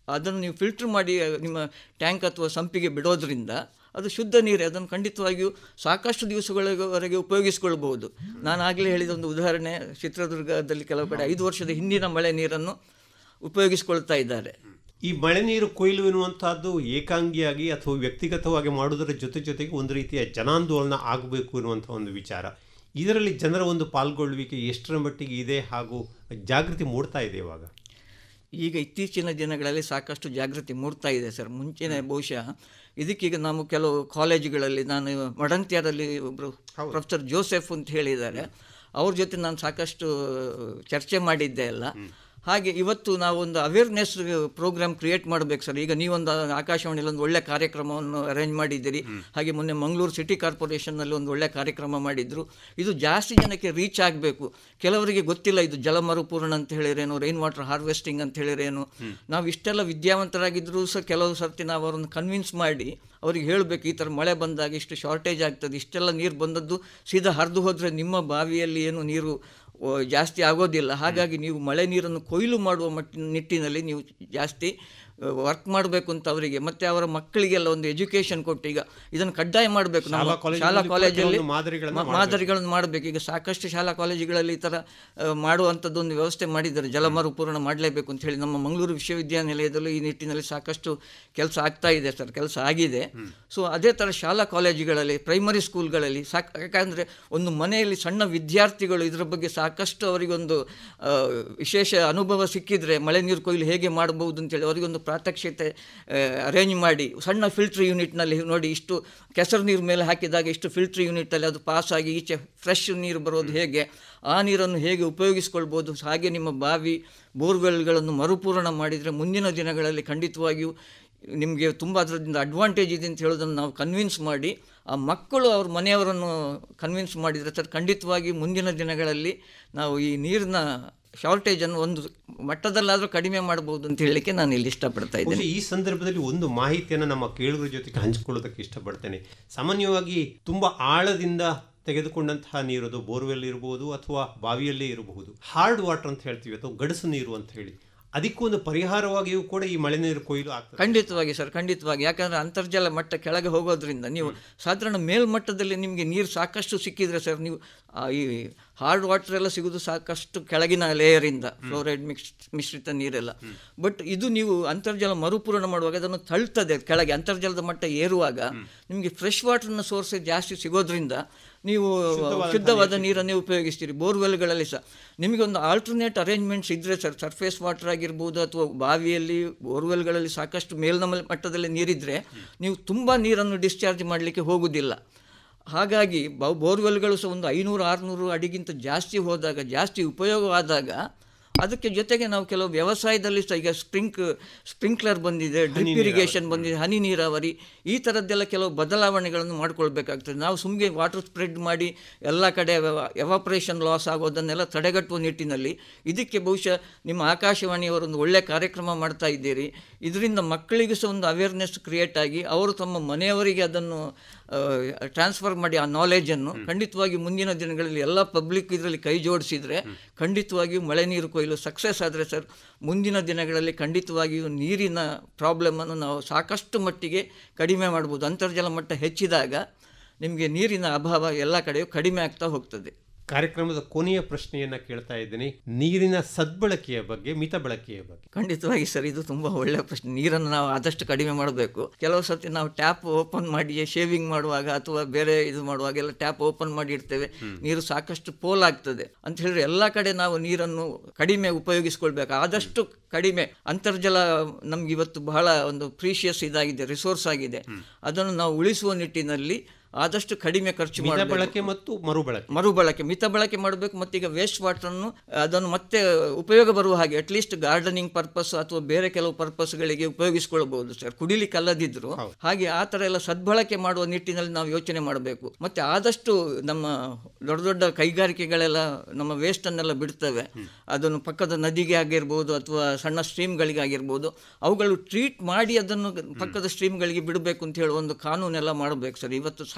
ಅದನ್ನು ನೀವು ಫಿಲ್ಟರ್ ಮಾಡಿ ನಿಮ್ಮ ಟ್ಯಾಂಕ್ ಅಥವಾ ಸಂಪಿಗೆ ಬಿಡೋದ್ರಿಂದ ಅದು ಶುದ್ಧ ನೀರೇ ಅದನ್ನು ಖಂಡಿತವಾಗಿಯೂ ಸಾಕಷ್ಟು ದಿವಸಗಳವರೆಗೆ ಉಪಯೋಗಿಸ್ಕೊಳ್ಬಹುದು ನಾನು ಆಗಲೇ ಹೇಳಿದ ಒಂದು ಉದಾಹರಣೆ ಚಿತ್ರದುರ್ಗದಲ್ಲಿ ಕೆಲವು ಕಡೆ ಐದು ವರ್ಷದ ಹಿಂದಿನ ಮಳೆ ನೀರನ್ನು ಉಪಯೋಗಿಸ್ಕೊಳ್ತಾ ಇದ್ದಾರೆ ಈ ಮಳೆ ನೀರು ಕೊಯ್ಲು ಎನ್ನುವಂತಹದ್ದು ಏಕಾಂಗಿಯಾಗಿ ಅಥವಾ ವ್ಯಕ್ತಿಗತವಾಗಿ ಮಾಡುವುದರ ಜೊತೆ ಜೊತೆಗೆ ಒಂದು ರೀತಿಯ ಜನಾಂದೋಲನ ಆಗಬೇಕು ಎನ್ನುವಂಥ ಒಂದು ವಿಚಾರ ಇದರಲ್ಲಿ ಜನರ ಒಂದು ಪಾಲ್ಗೊಳ್ಳುವಿಕೆ ಎಷ್ಟರ ಮಟ್ಟಿಗೆ ಇದೆ ಹಾಗೂ ಜಾಗೃತಿ ಮೂಡ್ತಾ ಇದೆ ಇವಾಗ ಈಗ ಇತ್ತೀಚಿನ ದಿನಗಳಲ್ಲಿ ಸಾಕಷ್ಟು ಜಾಗೃತಿ ಮೂಡ್ತಾ ಇದೆ ಸರ್ ಮುಂಚೆನೆ ಬಹುಶಃ ಇದಕ್ಕೀಗ ನಾವು ಕೆಲವು ಕಾಲೇಜುಗಳಲ್ಲಿ ನಾನು ಮಡಂತ್ಯದಲ್ಲಿ ಒಬ್ಬರು ಪ್ರೊಫೆಸರ್ ಜೋಸೆಫ್ ಅಂತ ಹೇಳಿದ್ದಾರೆ ಅವ್ರ ಜೊತೆ ನಾನು ಸಾಕಷ್ಟು ಚರ್ಚೆ ಮಾಡಿದ್ದೆ ಎಲ್ಲ ಹಾಗೆ ಇವತ್ತು ನಾವು ಒಂದು ಅವೇರ್ನೆಸ್ ಪ್ರೋಗ್ರಾಮ್ ಕ್ರಿಯೇಟ್ ಮಾಡಬೇಕು ಸರ್ ಈಗ ನೀವೊಂದು ಆಕಾಶವಾಣಿಯಲ್ಲಿ ಒಂದು ಒಳ್ಳೆ ಕಾರ್ಯಕ್ರಮವನ್ನು ಅರೇಂಜ್ ಮಾಡಿದ್ದೀರಿ ಹಾಗೆ ಮೊನ್ನೆ ಮಂಗಳೂರು ಸಿಟಿ ಕಾರ್ಪೊರೇಷನ್ನಲ್ಲಿ ಒಂದು ಒಳ್ಳೆ ಕಾರ್ಯಕ್ರಮ ಮಾಡಿದ್ರು ಇದು ಜಾಸ್ತಿ ಜನಕ್ಕೆ ರೀಚ್ ಆಗಬೇಕು ಕೆಲವರಿಗೆ ಗೊತ್ತಿಲ್ಲ ಇದು ಜಲ ಮರುಪೂರ್ಣ ಅಂತ ಹೇಳಿರೇನು ರೈನ್ ವಾಟರ್ ಹಾರ್ವೆಸ್ಟಿಂಗ್ ಅಂತ ಹೇಳಿರೇನು ನಾವು ಇಷ್ಟೆಲ್ಲ ವಿದ್ಯಾವಂತರಾಗಿದ್ದರೂ ಸಹ ಕೆಲವು ಸರ್ತಿ ನಾವು ಅವರನ್ನು ಕನ್ವಿನ್ಸ್ ಮಾಡಿ ಅವ್ರಿಗೆ ಹೇಳಬೇಕು ಈ ಥರ ಮಳೆ ಬಂದಾಗ ಇಷ್ಟು ಶಾರ್ಟೇಜ್ ಆಗ್ತದೆ ಇಷ್ಟೆಲ್ಲ ನೀರು ಬಂದದ್ದು ಸೀದಾ ಹರಿದು ಹೋದರೆ ನಿಮ್ಮ ಬಾವಿಯಲ್ಲಿ ಏನು ನೀರು ಓ, ಜಾಸ್ತಿ ಆಗೋದಿಲ್ಲ ಹಾಗಾಗಿ ನೀವು ಮಳೆ ನೀರನ್ನು ಕೊಯ್ಲು ಮಾಡುವ ಮಟ್ಟಿ ನಿಟ್ಟಿನಲ್ಲಿ ನೀವು ಜಾಸ್ತಿ ವರ್ಕ್ ಮಾಡಬೇಕು ಅಂತ ಅವರಿಗೆ ಮತ್ತೆ ಅವರ ಮಕ್ಕಳಿಗೆಲ್ಲ ಒಂದು ಎಜುಕೇಶನ್ ಕೊಟ್ಟು ಈಗ ಇದನ್ನು ಕಡ್ಡಾಯ ಮಾಡಬೇಕು ನಮ್ಮ ಶಾಲಾ ಕಾಲೇಜುಗಳಲ್ಲಿ ಶಾಲಾ ಕೂಡ ಕಾಲೇಜಲ್ಲಿ ಕೆಲವೊಂದು ಮಾದರಿಗಳನ್ನ ಮ- ಮಾದರಿಗಳನ್ನು ಮಾಡಬೇಕು ಈಗ ಸಾಕಷ್ಟು ಶಾಲಾ ಕಾಲೇಜುಗಳಲ್ಲಿ ಈ ಥರ ಆ, ಮಾಡುವಂಥದ್ದು ಒಂದು ವ್ಯವಸ್ಥೆ ಮಾಡಿದ್ದಾರೆ ಜಲ ಮರುಪೂರ್ಣ ಮಾಡಲೇಬೇಕು ಅಂತ ಹೇಳಿ ನಮ್ಮ ಮಂಗಳೂರು ವಿಶ್ವವಿದ್ಯಾನಿಲಯದಲ್ಲೂ ಈ ನಿಟ್ಟಿನಲ್ಲಿ ಸಾಕಷ್ಟು ಕೆಲಸ ಆಗ್ತಾ ಇದೆ ಸರ್ ಕೆಲಸ ಆಗಿದೆ ಸೊ ಅದೇ ಥರ ಶಾಲಾ ಕಾಲೇಜುಗಳಲ್ಲಿ ಪ್ರೈಮರಿ ಸ್ಕೂಲ್ಗಳಲ್ಲಿ ಸಾಕ್ ಯಾಕಂದರೆ ಒಂದು ಮನೆಯಲ್ಲಿ ಸಣ್ಣ ವಿದ್ಯಾರ್ಥಿಗಳು ಇದರ ಬಗ್ಗೆ ಸಾಕಷ್ಟು ಅವರಿಗೊಂದು ಆ, ವಿಶೇಷ ಅನುಭವ ಸಿಕ್ಕಿದ್ರೆ ಮಳೆ ನೀರು ಕೊಯ್ಲು ಹೇಗೆ ಮಾಡಬಹುದು ಅಂತೇಳಿ ಅವರಿಗೊಂದು ಪ್ರಾತ್ಯಕ್ಷಿತೆ ಅರೇಂಜ್ ಮಾಡಿ ಸಣ್ಣ ಫಿಲ್ಟರ್ ಯೂನಿಟ್ನಲ್ಲಿ ನೋಡಿ ಇಷ್ಟು ಕೆಸರು ನೀರು ಮೇಲೆ ಹಾಕಿದಾಗ ಇಷ್ಟು ಫಿಲ್ಟರ್ ಯೂನಿಟಲ್ಲಿ ಅದು ಪಾಸ್ ಆಗಿ ಈಚೆ ಫ್ರೆಶ್ ನೀರು ಬರೋದು ಹೇಗೆ ಆ ನೀರನ್ನು ಹೇಗೆ ಉಪಯೋಗಿಸ್ಕೊಳ್ಬೋದು ಹಾಗೆ ನಿಮ್ಮ ಬಾವಿ ಬೋರ್ವೆಲ್ಗಳನ್ನು ಮರುಪೂರಣ ಮಾಡಿದರೆ ಮುಂದಿನ ದಿನಗಳಲ್ಲಿ ಖಂಡಿತವಾಗಿಯೂ ನಿಮಗೆ ತುಂಬ ಅದರಿಂದ ಅಡ್ವಾಂಟೇಜ್ ಇದೆ ಅಂತ ಹೇಳೋದನ್ನು ನಾವು ಕನ್ವಿನ್ಸ್ ಮಾಡಿ ಆ ಮಕ್ಕಳು ಅವ್ರ ಮನೆಯವರನ್ನು ಕನ್ವಿನ್ಸ್ ಮಾಡಿದರೆ ಸರ್ ಖಂಡಿತವಾಗಿ ಮುಂದಿನ ದಿನಗಳಲ್ಲಿ ನಾವು ಈ ನೀರಿನ ಶಾರ್ಟೇಜನ್ನು ಒಂದು ಮಟ್ಟದಲ್ಲಾದರೂ ಕಡಿಮೆ ಮಾಡ್ಬೋದು ಅಂತ ಹೇಳಲಿಕ್ಕೆ ನಾನು ಇಲ್ಲಿ ಇಷ್ಟಪಡ್ತಾ ಇದ್ದೇನೆ ಬಹುಶಃ ಈ ಸಂದರ್ಭದಲ್ಲಿ ಒಂದು ಮಾಹಿತಿಯನ್ನು ನಮ್ಮ ಕೇಳುಗರ ಜೊತೆಗೆ ಹಂಚಿಕೊಳ್ಳೋದಕ್ಕೆ ಇಷ್ಟಪಡ್ತೇನೆ ಸಾಮಾನ್ಯವಾಗಿ ತುಂಬಾ ಆಳದಿಂದ ತೆಗೆದುಕೊಂಡಂತಹ ನೀರು ಅದು ಬೋರ್ವೆಲ್ ಇರಬಹುದು ಅಥವಾ ಬಾವಿಯಲ್ಲೇ ಇರಬಹುದು ಹಾರ್ಡ್ ವಾಟರ್ ಅಂತ ಹೇಳ್ತೀವಿ ಅಥವಾ ಗಡಸು ನೀರು ಅಂತ ಹೇಳಿ ಅದಕ್ಕೂ ಒಂದು ಪರಿಹಾರವಾಗಿಯೂ ಕೂಡ ಈ ಮಳೆ ನೀರು ಕೊಯ್ಲು ಆಗ್ತದೆ ಖಂಡಿತವಾಗಿ ಸರ್ ಖಂಡಿತವಾಗಿ ಯಾಕಂದರೆ ಅಂತರ್ಜಲ ಮಟ್ಟ ಕೆಳಗೆ ಹೋಗೋದ್ರಿಂದ ನೀವು ಸಾಧಾರಣ ಮೇಲ್ಮಟ್ಟದಲ್ಲಿ ನಿಮಗೆ ನೀರು ಸಾಕಷ್ಟು ಸಿಕ್ಕಿದ್ರೆ ಸರ್ ನೀವು ಆ, ಈ ಹಾರ್ಡ್ ವಾಟರ್ ಎಲ್ಲ ಸಿಗೋದು ಸಾಕಷ್ಟು ಕೆಳಗಿನ ಲೇಯರಿಂದ ಫ್ಲೋರೈಡ್ ಮಿಕ್ಸ್ ಮಿಶ್ರಿತ ನೀರೆಲ್ಲ ಬಟ್ ಇದು ನೀವು ಅಂತರ್ಜಲ ಮರುಪೂರಣ ಮಾಡುವಾಗ ಅದನ್ನು ತಳ್ತದೆ ಕೆಳಗೆ ಅಂತರ್ಜಲದ ಮಟ್ಟ ಏರುವಾಗ ನಿಮಗೆ ಫ್ರೆಶ್ ವಾಟರ್ನ ಸೋರ್ಸ್ ಜಾಸ್ತಿ ಸಿಗೋದ್ರಿಂದ ನೀವು ಶುದ್ಧವಾದ ನೀರನ್ನೇ ಉಪಯೋಗಿಸ್ತೀರಿ ಬೋರ್ವೆಲ್ಗಳಲ್ಲಿ ಸಹ ನಿಮಗೊಂದು ಆಲ್ಟರ್ನೇಟ್ ಅರೇಂಜ್ಮೆಂಟ್ಸ್ ಇದ್ದರೆ ಸರ್ ಸರ್ಫೇಸ್ ವಾಟರ್ ಆಗಿರ್ಬೋದು ಅಥವಾ ಬಾವಿಯಲ್ಲಿ ಬೋರ್ವೆಲ್ಗಳಲ್ಲಿ ಸಾಕಷ್ಟು ಮೇಲ್ನ ಮಲ್- ಮಟ್ಟದಲ್ಲಿ ನೀರಿದ್ದರೆ ನೀವು ತುಂಬ ನೀರನ್ನು ಡಿಸ್ಚಾರ್ಜ್ ಮಾಡಲಿಕ್ಕೆ ಹೋಗುವುದಿಲ್ಲ ಹಾಗಾಗಿ ಬ- ಬೋರ್ವೆಲ್ಗಳು ಸಹ ಒಂದು ಐನೂರು ಆರುನೂರು ಅಡಿಗಿಂತ ಜಾಸ್ತಿ ಹೋದಾಗ ಜಾಸ್ತಿ ಉಪಯೋಗವಾದಾಗ ಅದಕ್ಕೆ ಜೊತೆಗೆ ನಾವು ಕೆಲವು ವ್ಯವಸಾಯದಲ್ಲಿ ಸಹ ಈಗ ಸ್ಪ್ರಿಂಕ್ ಸ್ಪ್ರಿಂಕ್ಲರ್ ಬಂದಿದೆ ಡ್ರಿಪ್ ಇರಿಗೇಷನ್ ಬಂದಿದೆ ಹನಿ ನೀರಾವರಿ ಈ ಥರದ್ದೆಲ್ಲ ಕೆಲವು ಬದಲಾವಣೆಗಳನ್ನು ಮಾಡ್ಕೊಳ್ಬೇಕಾಗ್ತದೆ ನಾವು ಸುಮ್ಮನೆ ವಾಟರ್ ಸ್ಪ್ರೆಡ್ ಮಾಡಿ ಎಲ್ಲ ಕಡೆ ಎವಾಪ್ರೇಷನ್ ಲಾಸ್ ಆಗೋದನ್ನೆಲ್ಲ ತಡೆಗಟ್ಟುವ ನಿಟ್ಟಿನಲ್ಲಿ ಇದಕ್ಕೆ ಬಹುಶಃ ನಿಮ್ಮ ಆಕಾಶವಾಣಿಯವರೊಂದು ಒಳ್ಳೆಯ ಕಾರ್ಯಕ್ರಮ ಮಾಡ್ತಾ ಇದ್ದೀರಿ ಇದರಿಂದ ಮಕ್ಕಳಿಗೂ ಸಹ ಒಂದು ಅವೇರ್ನೆಸ್ ಕ್ರಿಯೇಟ್ ಆಗಿ ಅವರು ತಮ್ಮ ಮನೆಯವರಿಗೆ ಅದನ್ನು ಟ್ರಾನ್ಸ್ಫರ್ ಮಾಡಿ ಆ ನಾಲೆಜನ್ನು ಖಂಡಿತವಾಗಿ ಮುಂದಿನ ದಿನಗಳಲ್ಲಿ ಎಲ್ಲ ಪಬ್ಲಿಕ್ ಇದರಲ್ಲಿ ಕೈ ಜೋಡಿಸಿದರೆ ಖಂಡಿತವಾಗಿಯೂ ಮಳೆ ನೀರು ಕೊಯ್ಲು ಸಕ್ಸಸ್ ಆದರೆ ಸರ್ ಮುಂದಿನ ದಿನಗಳಲ್ಲಿ ಖಂಡಿತವಾಗಿಯೂ ನೀರಿನ ಪ್ರಾಬ್ಲಮನ್ನು ನಾವು ಸಾಕಷ್ಟು ಮಟ್ಟಿಗೆ ಕಡಿಮೆ ಮಾಡ್ಬೋದು ಅಂತರ್ಜಲ ಮಟ್ಟ ಹೆಚ್ಚಿದಾಗ ನಿಮಗೆ ನೀರಿನ ಅಭಾವ ಎಲ್ಲ ಕಡೆಯೂ ಕಡಿಮೆ ಆಗ್ತಾ ಹೋಗ್ತದೆ ಕಾರ್ಯಕ್ರಮದ ಕೊನೆಯ ಪ್ರಶ್ನೆಯನ್ನ ಕೇಳ್ತಾ ಇದ್ದೀನಿ ನೀರಿನ ಸದ್ಬಳಕೆಯ ಬಗ್ಗೆ ಮಿತ ಬಳಕೆಯ ಬಗ್ಗೆ ಖಂಡಿತವಾಗಿ ಸರ್ ಇದು ತುಂಬ ಒಳ್ಳೆಯ ಪ್ರಶ್ನೆ ನೀರನ್ನು ನಾವು ಆದಷ್ಟು ಕಡಿಮೆ ಮಾಡಬೇಕು ಕೆಲವು ಸರ್ತಿ ನಾವು ಟ್ಯಾಪ್ ಓಪನ್ ಮಾಡಿ ಶೇವಿಂಗ್ ಮಾಡುವಾಗ ಅಥವಾ ಬೇರೆ ಇದು ಮಾಡುವಾಗ ಎಲ್ಲ ಟ್ಯಾಪ್ ಓಪನ್ ಮಾಡಿ ಇಡ್ತೇವೆ ನೀರು ಸಾಕಷ್ಟು ಪೋಲ್ ಆಗ್ತದೆ ಅಂತ ಹೇಳಿದ್ರೆ ಎಲ್ಲ ಕಡೆ ನಾವು ನೀರನ್ನು ಕಡಿಮೆ ಉಪಯೋಗಿಸ್ಕೊಳ್ಬೇಕು ಆದಷ್ಟು ಕಡಿಮೆ ಅಂತರ್ಜಲ ನಮ್ಗೆ ಇವತ್ತು ಬಹಳ ಒಂದು ಪ್ರೀಶಿಯಸ್ ಇದಾಗಿದೆ ರಿಸೋರ್ಸ್ ಆಗಿದೆ ಅದನ್ನು ನಾವು ಉಳಿಸುವ ನಿಟ್ಟಿನಲ್ಲಿ ಆದಷ್ಟು ಕಡಿಮೆ ಖರ್ಚು ಮಿತ ಮಾಡಬೇಕು ಬಳಕೆ ಮತ್ತು ಮರುಬಳಕೆ ಮರುಬಳಕೆ ಮಿತ ಬಳಕೆ ಮಾಡಬೇಕು ಮತ್ತು ಈಗ ವೇಸ್ಟ್ ವಾಟರನ್ನು ಅದನ್ನು ಮತ್ತೆ ಉಪಯೋಗ ಬರುವ ಹಾಗೆ ಅಟ್ಲೀಸ್ಟ್ ಗಾರ್ಡನಿಂಗ್ ಪರ್ಪಸ್ ಅಥವಾ ಬೇರೆ ಕೆಲವು ಪರ್ಪಸ್ಗಳಿಗೆ ಉಪಯೋಗಿಸ್ಕೊಳ್ಬಹುದು ಸರ್ ಕುಡಿಲಿಕ್ಕೆ ಅಲ್ಲದಿದ್ರು ಹಾಗೆ ಆ ಥರ ಎಲ್ಲ ಸದ್ಬಳಕೆ ಮಾಡುವ ನಿಟ್ಟಿನಲ್ಲಿ ನಾವು ಯೋಚನೆ ಮಾಡಬೇಕು ಮತ್ತೆ ಆದಷ್ಟು ನಮ್ಮ ದೊಡ್ಡ ದೊಡ್ಡ ಕೈಗಾರಿಕೆಗಳೆಲ್ಲ ನಮ್ಮ ವೇಸ್ಟನ್ನೆಲ್ಲ ಬಿಡ್ತವೆ ಅದನ್ನು ಪಕ್ಕದ ನದಿಗೆ ಆಗಿರ್ಬೋದು ಅಥವಾ ಸಣ್ಣ ಸ್ಟ್ರೀಮ್ಗಳಿಗೆ ಆಗಿರ್ಬೋದು ಅವುಗಳು ಟ್ರೀಟ್ ಮಾಡಿ ಅದನ್ನು ಪಕ್ಕದ ಸ್ಟ್ರೀಮ್ಗಳಿಗೆ ಬಿಡಬೇಕು ಅಂತ ಹೇಳಿ ಒಂದು ಕಾನೂನೆಲ್ಲ ಮಾಡಬೇಕು ಸರ್ ಇವತ್ತು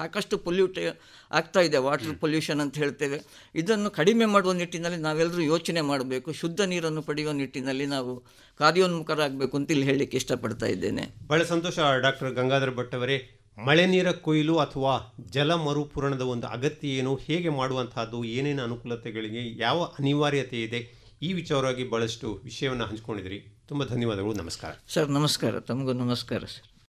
ಸಾಕಷ್ಟು ಪೊಲ್ಯೂಟ್ ಆಗ್ತಾ ಇದೆ ವಾಟರ್ ಪೊಲ್ಯೂಷನ್ ಅಂತ ಹೇಳ್ತೇವೆ ಇದನ್ನು ಕಡಿಮೆ ಮಾಡುವ ನಿಟ್ಟಿನಲ್ಲಿ ನಾವೆಲ್ಲರೂ ಯೋಚನೆ ಮಾಡಬೇಕು ಶುದ್ಧ ನೀರನ್ನು ಪಡೆಯುವ ನಿಟ್ಟಿನಲ್ಲಿ ನಾವು ಕಾರ್ಯೋನ್ಮುಖರಾಗಬೇಕು ಅಂತ ಇಲ್ಲಿ ಹೇಳಲಿಕ್ಕೆ ಇಷ್ಟಪಡ್ತಾ ಇದ್ದೇನೆ ಬಹಳ ಸಂತೋಷ ಡಾಕ್ಟರ್ ಗಂಗಾಧರ ಭಟ್ ಅವರೇ ಮಳೆ ನೀರ ಕೊಯ್ಲು ಅಥವಾ ಜಲ ಮರುಪೂರಣದ ಒಂದು ಅಗತ್ಯ ಏನು ಹೇಗೆ ಮಾಡುವಂತಹದ್ದು ಏನೇನು ಅನುಕೂಲತೆಗಳಿಗೆ ಯಾವ ಅನಿವಾರ್ಯತೆ ಇದೆ ಈ ವಿಚಾರವಾಗಿ ಬಹಳಷ್ಟು ವಿಷಯವನ್ನು ಹಂಚಿಕೊಂಡಿದ್ರಿ ತುಂಬ ಧನ್ಯವಾದಗಳು ನಮಸ್ಕಾರ ಸರ್ ನಮಸ್ಕಾರ ತಮಗೂ ನಮಸ್ಕಾರ ಸರ್